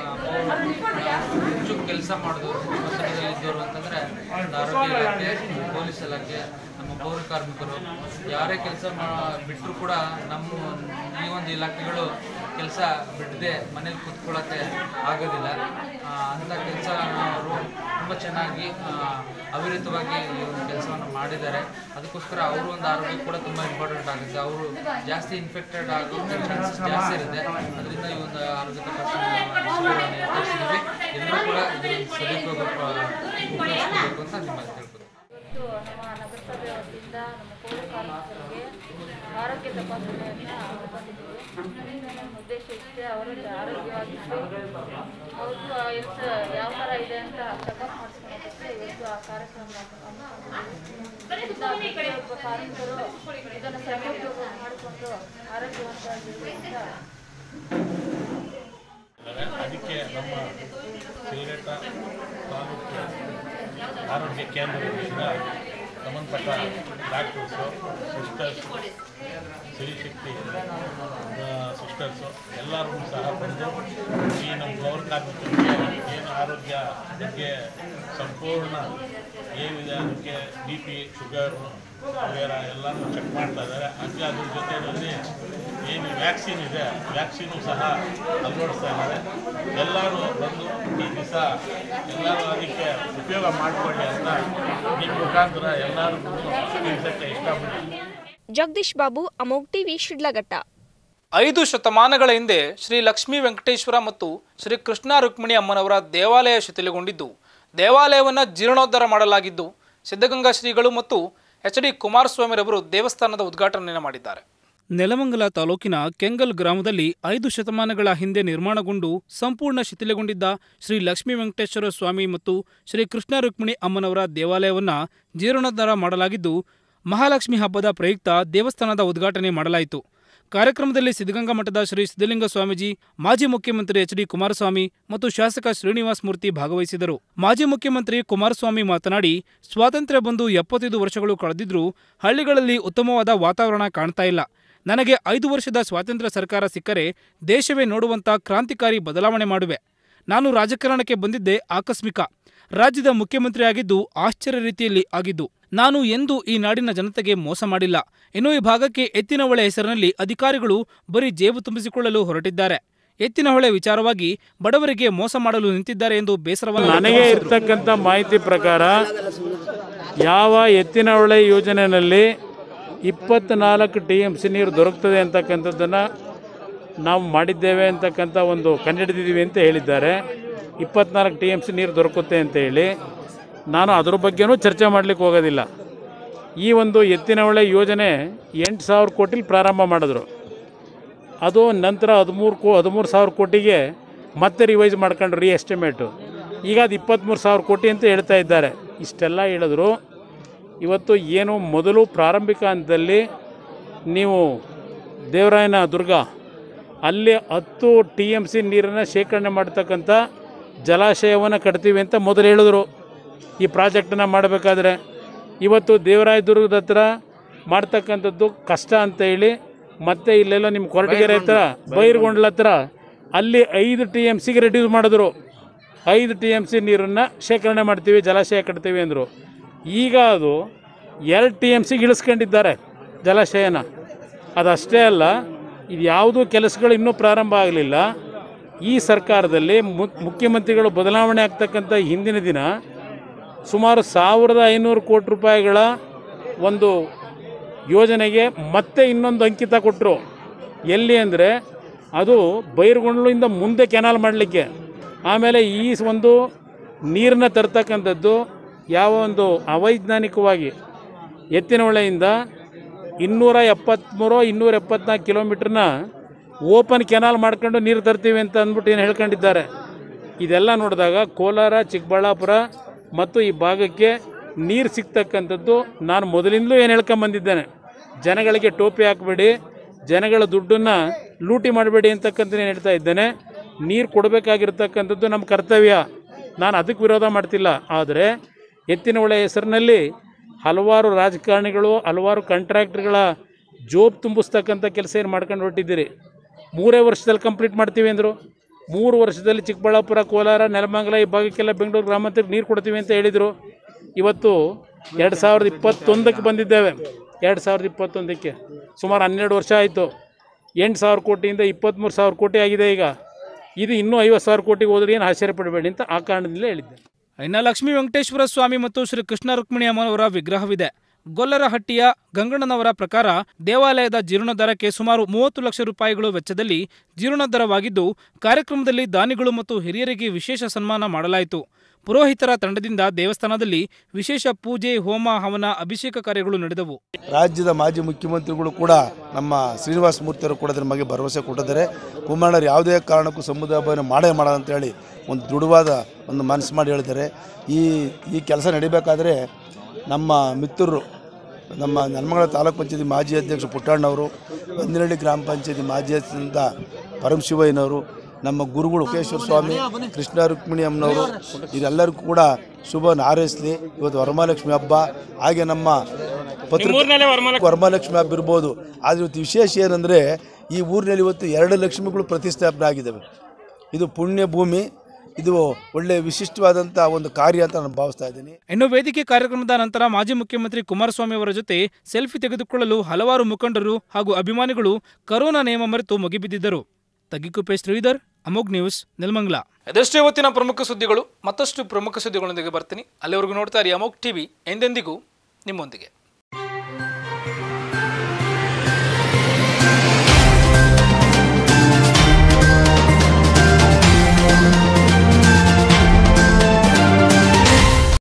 ಹೆಚ್ಚು ಕೆಲಸ ಮಾಡಿದವರು ಹೊಸದಲ್ಲಿ ಇದ್ದವರು ಅಂತಂದರೆ ಒಂದು ಆರೋಗ್ಯ ಇಲಾಖೆ ಪೊಲೀಸ್ ಇಲಾಖೆ ನಮ್ಮ ಪೌರ ಕಾರ್ಮಿಕರು ಯಾರೇ ಕೆಲಸ ಮಾ ಬಿಟ್ಟರು ಕೂಡ ನಮ್ಮ ಈ ಒಂದು ಇಲಾಖೆಗಳು ಕೆಲಸ ಬಿಡದೆ ಮನೇಲಿ ಕೂತ್ಕೊಳ್ಳೋಕ್ಕೆ ಆಗೋದಿಲ್ಲ ಆ, ಅಂಥ ಕೆಲಸ ಅವರು ತುಂಬ ಚೆನ್ನಾಗಿ ಆ, ಅವಿರತವಾಗಿ ಈ ಒಂದು ಕೆಲಸವನ್ನು ಮಾಡಿದ್ದಾರೆ ಅದಕ್ಕೋಸ್ಕರ ಅವರು ಒಂದು ಆರೋಗ್ಯ ಕೂಡ ತುಂಬ ಇಂಪಾರ್ಟೆಂಟ್ ಆಗುತ್ತೆ ಅವರು ಜಾಸ್ತಿ ಇನ್ಫೆಕ್ಟೆಡ್ ಆಗೋ ಚಾನ್ಸಸ್ ಜಾಸ್ತಿ ಇರುತ್ತೆ ಅದರಿಂದ ಈ ಒಂದು ಆರೋಗ್ಯ ತಪಾಸಣೆ ಶಿಬಿರವನ್ನು ಏರ್ಪಡಿಸಿದ್ದೀವಿ ಎಲ್ಲರೂ ಕೂಡ ಇದರ ಸದುಪಯೋಗ ಉಪಯೋಗಿಸ್ಕೋಬೇಕು ಅಂತ ನಿಮ್ಮಲ್ಲಿ ಕೇಳ್ಬೋದು ಇವತ್ತು ನಮ್ಮ ನಗರಸಭೆ ವತಿಯಿಂದ ನಮ್ಮ ಪೌರ ಕಾರ್ಮಿಕರಿಗೆ ಆರೋಗ್ಯ ತಪಾಸಣೆಯನ್ನು ಹಮ್ಮಿಕೊಂಡಿದ್ದೀವಿ ನಮ್ಮ ಉದ್ದೇಶ ಇಷ್ಟೇ ಅವರು ಆರೋಗ್ಯವಾಗಿದ್ದು ಅವ್ರದ್ದು ಹೆಲ್ತ್ ಯಾವ ಥರ ಇದೆ ಅಂತ ಚೆಕಪ್ ಮಾಡಿಸ್ಕೊಳ್ಳೋದಕ್ಕೆ ಇವತ್ತು ಆ ಕಾರ್ಯಕ್ರಮ ಹಮ್ಮಿಕೊಂಡಿದ್ದೀವಿ ಇದನ್ನ ಪ್ರತಿಯೊಬ್ಬ ಕಾರ್ಮಿಕರು ಇದನ್ನು ಸದುಪಯೋಗ ಮಾಡಿಕೊಂಡು ಆರೋಗ್ಯವಂತರಾಗಿರಲಿ ಅಂತ ಅದಕ್ಕೆ ನಮ್ಮ ಸಿಲ್ಗಟ್ಟ ತಾಲೂಕು ಆರೋಗ್ಯ ಕೇಂದ್ರದಿಂದ ಸಂಬಂಧಪಟ್ಟ ಡಾಕ್ಟರ್ಸು ಸಿಸ್ಟರ್ಸ್ ಸಿರಿಶಕ್ತಿ ಸಿಸ್ಟರ್ಸು ಎಲ್ಲರೂ ಸಹ ಬಂದು ಈ ನಮ್ಮ ಪೌರ ಕಾರ್ಮಿಕರಿಗೆ ಏನು ಆರೋಗ್ಯ ಬಗ್ಗೆ ಸಂಪೂರ್ಣ ಏನಿದೆ ಅದಕ್ಕೆ ಬಿ ಪಿ ಶುಗರು ವಗೇರ ಎಲ್ಲನೂ ಚೆಕ್ ಮಾಡ್ತಾ ಇದ್ದಾರೆ ಹಾಗೆ ಅದ್ರ ಜೊತೆಯಲ್ಲಿ ಏನು ವ್ಯಾಕ್ಸಿನ್ ಇದೆ ವ್ಯಾಕ್ಸಿನು ಸಹ ಅಳವಡಿಸ್ತಾ ಇದ್ದಾರೆ ಎಲ್ಲರೂ ಬಂದು ಈ ದಿವಸ ಎಲ್ಲರೂ ಅದಕ್ಕೆ ಉಪಯೋಗ ಮಾಡಿಕೊಳ್ಳಿ ಅಂತ ನಿಮ್ಮ ಮುಖಾಂತರ ಎಲ್ಲರಿಗೂ ತಿಳಿಸಕ್ಕೆ ಇಷ್ಟಪಡ್ತೀನಿ ಜಗದೀಶ್ ಬಾಬು ಅಮೋಗ್ ಟಿವಿ ಶಿಡ್ಲಘಟ್ಟ ಐದು ಶತಮಾನಗಳ ಹಿಂದೆ ಶ್ರೀ ಲಕ್ಷ್ಮೀ ವೆಂಕಟೇಶ್ವರ ಮತ್ತು ಶ್ರೀ ಕೃಷ್ಣ ರುಕ್ಮಿಣಿ ಅಮ್ಮನವರ ದೇವಾಲಯ ಶಿಥಿಲಗೊಂಡಿದ್ದು ದೇವಾಲಯವನ್ನು ಜೀರ್ಣೋದ್ಧಾರ ಮಾಡಲಾಗಿದ್ದು ಸಿದ್ಧಗಂಗಾ ಶ್ರೀಗಳು ಮತ್ತು ಎಚ್ ಡಿ ಕುಮಾರಸ್ವಾಮಿರವರು ದೇವಸ್ಥಾನದ ಉದ್ಘಾಟನೆಯನ್ನು ಮಾಡಿದ್ದಾರೆ ನೆಲಮಂಗಲ ತಾಲೂಕಿನ ಕೆಂಗಲ್ ಗ್ರಾಮದಲ್ಲಿ ಐದು ಶತಮಾನಗಳ ಹಿಂದೆ ನಿರ್ಮಾಣಗೊಂಡು ಸಂಪೂರ್ಣ ಶಿಥಿಲಗೊಂಡಿದ್ದ ಶ್ರೀ ಲಕ್ಷ್ಮೀ ವೆಂಕಟೇಶ್ವರ ಸ್ವಾಮಿ ಮತ್ತು ಶ್ರೀ ಕೃಷ್ಣ ರುಕ್ಮಿಣಿ ಅಮ್ಮನವರ ದೇವಾಲಯವನ್ನು ಜೀರ್ಣೋದ್ಧಾರ ಮಾಡಲಾಗಿದ್ದು ಮಹಾಲಕ್ಷ್ಮಿ ಹಬ್ಬದ ಪ್ರಯುಕ್ತ ದೇವಸ್ಥಾನದ ಉದ್ಘಾಟನೆ ಮಾಡಲಾಯಿತು ಕಾರ್ಯಕ್ರಮದಲ್ಲಿ ಸಿದ್ಧಗಂಗಾ ಮಠದ ಶ್ರೀ ಸಿದ್ಧಲಿಂಗ ಸ್ವಾಮೀಜಿ ಮಾಜಿ ಮುಖ್ಯಮಂತ್ರಿ ಎಚ್ ಡಿ ಕುಮಾರಸ್ವಾಮಿ ಮತ್ತು ಶಾಸಕ ಶ್ರೀನಿವಾಸ ಮೂರ್ತಿ ಭಾಗವಹಿಸಿದರು ಮಾಜಿ ಮುಖ್ಯಮಂತ್ರಿ ಕುಮಾರಸ್ವಾಮಿ ಮಾತನಾಡಿ ಸ್ವಾತಂತ್ರ್ಯ ಬಂದು ಎಪ್ಪತ್ತೈದು ವರ್ಷಗಳು ಕಳೆದಿದ್ರೂ ಹಳ್ಳಿಗಳಲ್ಲಿ ಉತ್ತಮವಾದ ವಾತಾವರಣ ಕಾಣ್ತಾ ಇಲ್ಲ ನನಗೆ ಐದು ವರ್ಷದ ಸ್ವಾತಂತ್ರ್ಯ ಸರ್ಕಾರ ಸಿಕ್ಕರೆ ದೇಶವೇ ನೋಡುವಂತ ಕ್ರಾಂತಿಕಾರಿ ಬದಲಾವಣೆ ಮಾಡುವೆ ನಾನು ರಾಜಕಾರಣಕ್ಕೆ ಬಂದಿದ್ದೆ ಆಕಸ್ಮಿಕ ರಾಜ್ಯದ ಮುಖ್ಯಮಂತ್ರಿಯಾಗಿದ್ದು ಆಶ್ಚರ್ಯ ರೀತಿಯಲ್ಲಿ ಆಗಿದ್ದು ನಾನು ಎಂದೂ ಈ ನಾಡಿನ ಜನತೆಗೆ ಮೋಸ ಮಾಡಿಲ್ಲ ಇನ್ನು ಈ ಭಾಗಕ್ಕೆ ಎತ್ತಿನ ಹೊಳೆ ಹೆಸರಿನಲ್ಲಿ ಅಧಿಕಾರಿಗಳು ಬರೀ ಜೇಬು ತುಂಬಿಸಿಕೊಳ್ಳಲು ಹೊರಟಿದ್ದಾರೆ ಎತ್ತಿನಹೊಳೆ ವಿಚಾರವಾಗಿ ಬಡವರಿಗೆ ಮೋಸ ಮಾಡಲು ನಿಂತಿದ್ದಾರೆ ಎಂದು ಬೇಸರವನ್ನು ನನಗೆ ಇರ್ತಕ್ಕಂಥ ಮಾಹಿತಿ ಪ್ರಕಾರ ಯಾವ ಎತ್ತಿನಹೊಳೆ ಯೋಜನೆಯಲ್ಲಿ ಇಪ್ಪತ್ತ್ನಾಲ್ಕು ಟಿ ಎಮ್ ಸಿ ನೀರು ದೊರಕ್ತದೆ ಅಂತಕ್ಕಂಥದ್ದನ್ನು ನಾವು ಮಾಡಿದ್ದೇವೆ ಅಂತಕ್ಕಂಥ ಒಂದು ಕಂಡುಹಿಡಿದಿದ್ದೀವಿ ಅಂತ ಹೇಳಿದ್ದಾರೆ ಇಪ್ಪತ್ನಾಲ್ಕು ಟಿ ಎಮ್ ಸಿ ನೀರು ದೊರಕುತ್ತೆ ಅಂತ ಹೇಳಿ ನಾನು ಅದ್ರ ಬಗ್ಗೆನೂ ಚರ್ಚೆ ಮಾಡಲಿಕ್ಕೆ ಹೋಗೋದಿಲ್ಲ ಈ ಒಂದು ಎತ್ತಿನಹೊಳೆ ಯೋಜನೆ ಎಂಟು ಸಾವಿರ ಕೋಟಿಲಿ ಪ್ರಾರಂಭ ಮಾಡಿದ್ರು ಅದು ನಂತರ ಹದಿಮೂರು ಕೋ ಹದಿಮೂರು ಸಾವಿರ ಕೋಟಿಗೆ ಮತ್ತೆ ರಿವೈಸ್ ಮಾಡ್ಕೊಂಡ್ರು ರೀ ಎಸ್ಟಿಮೇಟು ಈಗ ಅದು ಇಪ್ಪತ್ತ್ಮೂರು ಸಾವಿರ ಕೋಟಿ ಅಂತ ಹೇಳ್ತಾ ಇದ್ದಾರೆ ಇಷ್ಟೆಲ್ಲ ಹೇಳಿದ್ರು ಇವತ್ತು ಏನು ಮೊದಲು ಪ್ರಾರಂಭಿಕ ಹಂತದಲ್ಲಿ ನೀವು ದೇವರಾಯನ ದುರ್ಗ ಅಲ್ಲಿ ಹತ್ತು ಟಿ ಎಮ್ ಸಿ ನೀರನ್ನು ಶೇಖರಣೆ ಮಾಡ್ತಕ್ಕಂಥ ಜಲಾಶಯವನ್ನು ಕಟ್ತೀವಿ ಅಂತ ಮೊದಲು ಹೇಳಿದ್ರು ಈ ಪ್ರಾಜೆಕ್ಟನ್ನು ಮಾಡಬೇಕಾದ್ರೆ ಇವತ್ತು ದೇವರಾಯದುರ್ಗದ ಹತ್ರ ಮಾಡ್ತಕ್ಕಂಥದ್ದು ಕಷ್ಟ ಅಂತ ಹೇಳಿ ಮತ್ತೆ ಇಲ್ಲೆಲ್ಲ ನಿಮ್ಮ ಕೊರಟಗೆರೆ ಹತ್ರ ಬೈರ್ಗೊಂಡ್ಲ ಹತ್ರ ಅಲ್ಲಿ ಐದು ಟಿ ಎಮ್ ಸಿಗೆ ರೆಡ್ಯೂಸ್ ಮಾಡಿದ್ರು ಐದು ಟಿ ಎಮ್ ಸಿ ನೀರನ್ನು ಶೇಖರಣೆ ಮಾಡ್ತೀವಿ ಜಲಾಶಯ ಕಟ್ತೀವಿ ಅಂದರು ಈಗ ಅದು ಎರಡು ಟಿ ಎಮ್ ಸಿಗೆ ಇಳಿಸ್ಕೊಂಡಿದ್ದಾರೆ ಜಲಾಶಯನ ಅದಷ್ಟೇ ಅಲ್ಲ ಇದು ಯಾವುದೂ ಕೆಲಸಗಳು ಇನ್ನೂ ಪ್ರಾರಂಭ ಆಗಲಿಲ್ಲ ಈ ಸರ್ಕಾರದಲ್ಲಿ ಮು- ಮುಖ್ಯಮಂತ್ರಿಗಳು ಬದಲಾವಣೆ ಆಗ್ತಕ್ಕಂಥ ಹಿಂದಿನ ದಿನ ಸುಮಾರು ಸಾವಿರದ ಐನೂರು ಕೋಟಿ ರೂಪಾಯಿಗಳ ಒಂದು ಯೋಜನೆಗೆ ಮತ್ತೆ ಇನ್ನೊಂದು ಅಂಕಿತ ಕೊಟ್ಟರು ಎಲ್ಲಿ ಅಂದರೆ ಅದು ಬೈರುಗೊಂಡ್ಲಿಂದ ಮುಂದೆ ಕೆನಾಲ್ ಮಾಡಲಿಕ್ಕೆ ಆಮೇಲೆ ಈ ಒಂದು ನೀರನ್ನ ತರ್ತಕ್ಕಂಥದ್ದು ಯಾವ ಒಂದು ಅವೈಜ್ಞಾನಿಕವಾಗಿ ಎತ್ತಿನಹೊಳೆಯಿಂದ ಇನ್ನೂರ ಎಪ್ಪತ್ತ್ಮೂರು ಇನ್ನೂರ ಎಪ್ಪತ್ನಾಲ್ಕು ಕಿಲೋಮೀಟ್ರನ್ನ ಓಪನ್ ಕೆನಾಲ್ ಮಾಡ್ಕೊಂಡು ನೀರು ತರ್ತೀವಿ ಅಂತ ಅಂದ್ಬಿಟ್ಟು ಏನು ಹೇಳ್ಕೊಂಡಿದ್ದಾರೆ ಇದೆಲ್ಲ ನೋಡಿದಾಗ ಕೋಲಾರ ಚಿಕ್ಕಬಳ್ಳಾಪುರ ಮತ್ತು ಈ ಭಾಗಕ್ಕೆ ನೀರು ಸಿಗ್ತಕ್ಕಂಥದ್ದು ನಾನು ಮೊದಲಿಂದಲೂ ಏನು ಹೇಳ್ಕೊಂಬಂದಿದ್ದೇನೆ ಜನಗಳಿಗೆ ಟೋಪಿ ಹಾಕಬೇಡಿ ಜನಗಳ ದುಡ್ಡನ್ನು ಲೂಟಿ ಮಾಡಬೇಡಿ ಅಂತಕ್ಕಂಥ ಏನು ಹೇಳ್ತಾ ಇದ್ದೇನೆ ನೀರು ಕೊಡಬೇಕಾಗಿರ್ತಕ್ಕಂಥದ್ದು ನಮ್ಮ ಕರ್ತವ್ಯ ನಾನು ಅದಕ್ಕೆ ವಿರೋಧ ಮಾಡ್ತಿಲ್ಲ ಆದರೆ ಎತ್ತಿನಹೊಳೆ ಹೆಸರಿನಲ್ಲಿ ಹಲವಾರು ರಾಜಕಾರಣಿಗಳು ಹಲವಾರು ಕಾಂಟ್ರಾಕ್ಟ್ರುಗಳ ಜೋಬ್ ತುಂಬಿಸ್ತಕ್ಕಂಥ ಕೆಲಸ ಏನು ಮಾಡ್ಕೊಂಡು ಹೊರಟಿದ್ದೀರಿ ಮೂರೇ ವರ್ಷದಲ್ಲಿ ಕಂಪ್ಲೀಟ್ ಮಾಡ್ತೀವಿ ಅಂದರು ಮೂರು ವರ್ಷದಲ್ಲಿ ಚಿಕ್ಕಬಳ್ಳಾಪುರ ಕೋಲಾರ ನೆಲಮಂಗಲ ಈ ಭಾಗಕ್ಕೆಲ್ಲ ಬೆಂಗಳೂರು ಗ್ರಾಮಾಂತರಕ್ಕೆ ನೀರು ಕೊಡ್ತೀವಿ ಅಂತ ಹೇಳಿದರು ಇವತ್ತು ಎರಡು ಸಾವಿರದ ಇಪ್ಪತ್ತೊಂದಕ್ಕೆ ಬಂದಿದ್ದೇವೆ ಎರಡು ಸಾವಿರದ ಇಪ್ಪತ್ತೊಂದಕ್ಕೆ ಸುಮಾರು ಹನ್ನೆರಡು ವರ್ಷ ಆಯಿತು ಎಂಟು ಸಾವಿರ ಕೋಟಿಯಿಂದ ಇಪ್ಪತ್ತ್ಮೂರು ಸಾವಿರ ಕೋಟಿ ಆಗಿದೆ ಈಗ ಇದು ಇನ್ನೂ ಐವತ್ತು ಸಾವಿರ ಕೋಟಿಗೆ ಹೋದ್ರೆ ಏನು ಆಶ್ಚರ್ಯ ಪಡಬೇಡಿ ಅಂತ ಆ ಕಾರಣದಿಂದಲೇ ಹೇಳಿದ್ದೆ ಇನ್ನು ಲಕ್ಷ್ಮೀ ವೆಂಕಟೇಶ್ವರ ಸ್ವಾಮಿ ಮತ್ತು ಶ್ರೀ ಕೃಷ್ಣ ರುಕ್ಮಿಣಿ ಅಮ್ಮನವರ ವಿಗ್ರಹವಿದೆ ಗೊಲ್ಲರಹಟ್ಟಿಯ ಗಂಗಣ್ಣನವರ ಪ್ರಕಾರ ದೇವಾಲಯದ ಜೀರ್ಣೋದ್ಧಾರಕ್ಕೆ ಸುಮಾರು ಮೂವತ್ತು ಲಕ್ಷ ರೂಪಾಯಿಗಳು ವೆಚ್ಚದಲ್ಲಿ ಜೀರ್ಣೋದ್ಧಾರವಾಗಿದ್ದು ಕಾರ್ಯಕ್ರಮದಲ್ಲಿ ದಾನಿಗಳು ಮತ್ತು ಹಿರಿಯರಿಗೆ ವಿಶೇಷ ಸನ್ಮಾನ ಮಾಡಲಾಯಿತು ಪುರೋಹಿತರ ತಂಡದಿಂದ ದೇವಸ್ಥಾನದಲ್ಲಿ ವಿಶೇಷ ಪೂಜೆ ಹೋಮ ಹವನ ಅಭಿಷೇಕ ಕಾರ್ಯಗಳು ನಡೆದವು ರಾಜ್ಯದ ಮಾಜಿ ಮುಖ್ಯಮಂತ್ರಿಗಳು ಕೂಡ ನಮ್ಮ ಶ್ರೀನಿವಾಸ ಮೂರ್ತಿಯವರು ಕೂಡ ಅದ್ರ ಬಗ್ಗೆ ಭರವಸೆ ಕೊಟ್ಟಿದ್ದಾರೆ ಕುಮಾರಣ್ಣರು ಯಾವುದೇ ಕಾರಣಕ್ಕೂ ಸಮುದಾಯ ಭವನ ಮಾಡೇ ಮಾಡೋದು ಅಂತೇಳಿ ಒಂದು ದೃಢವಾದ ಒಂದು ಮನಸ್ಸು ಮಾಡಿ ಹೇಳಿದ್ದಾರೆ ಈ ಈ ಕೆಲಸ ನಡಿಬೇಕಾದ್ರೆ ನಮ್ಮ ಮಿತ್ರರು ನಮ್ಮ ನೆಲಮಂಗಲ ತಾಲೂಕು ಪಂಚಾಯತಿ ಮಾಜಿ ಅಧ್ಯಕ್ಷ ಪುಟ್ಟಣ್ಣವರು ಬಂದಿನಹಳ್ಳಿ ಗ್ರಾಮ ಪಂಚಾಯತಿ ಮಾಜಿ ಅಧ್ಯಕ್ಷ ಪರಮಶಿವಯ್ಯನವರು ನಮ್ಮ ಗುರುಗಳು ಕೇಶ್ವರ ಸ್ವಾಮಿ ಕೃಷ್ಣ ರುಕ್ಮಿಣಿ ಅಮ್ಮನವರು ಇದೆಲ್ಲರಿಗೂ ಕೂಡ ಶುಭ ಹಾರೈಸಲಿ ಇವತ್ತು ವರಮಹಾಲಕ್ಷ್ಮಿ ಹಬ್ಬ ಹಾಗೆ ನಮ್ಮ ಪತ್ರಿಕೆ ವರಮಹಾಲಕ್ಷ್ಮಿ ಹಬ್ಬ ಇರ್ಬೋದು ಆದರೆ ಇವತ್ತು ವಿಶೇಷ ಏನಂದರೆ ಈ ಊರಿನಲ್ಲಿ ಇವತ್ತು ಎರಡು ಲಕ್ಷ್ಮಿಗಳು ಪ್ರತಿಷ್ಠಾಪನೆ ಆಗಿದ್ದಾವೆ ಇದು ಪುಣ್ಯ ಭೂಮಿ ಇದು ಒಳ್ಳೆಯ ವಿಶಿಷ್ಟವಾದಂಥ ಒಂದು ಕಾರ್ಯ ಅಂತ ನಾನು ಭಾವಿಸ್ತಾ ಇದ್ದೀನಿ ಇನ್ನು ವೇದಿಕೆ ಕಾರ್ಯಕ್ರಮದ ನಂತರ ಮಾಜಿ ಮುಖ್ಯಮಂತ್ರಿ ಕುಮಾರಸ್ವಾಮಿ ಅವರ ಜೊತೆ ಸೆಲ್ಫಿ ತೆಗೆದುಕೊಳ್ಳಲು ಹಲವಾರು ಮುಖಂಡರು ಹಾಗೂ ಅಭಿಮಾನಿಗಳು ಕರೋನಾ ನಿಯಮ ಮರೆತು ಮುಗಿಬಿದ್ದಿದ್ದರು ತಗ್ಗಿಕುಪ್ಪೆ ಶ್ರೀಧರ್ ಅಮೋಗ್ ನ್ಯೂಸ್ ನೆಲಮಂಗಲ ಇದಷ್ಟೇ ಇವತ್ತಿನ ಪ್ರಮುಖ ಸುದ್ದಿಗಳು ಮತ್ತಷ್ಟು ಪ್ರಮುಖ ಸುದ್ದಿಗಳೊಂದಿಗೆ ಬರ್ತೀನಿ ಅಲ್ಲಿವರೆಗೂ ನೋಡ್ತಾ ಇರಿ ಅಮೋಗ್ ಟಿವಿ ಎಂದೆಂದಿಗೂ ನಿಮ್ಮೊಂದಿಗೆ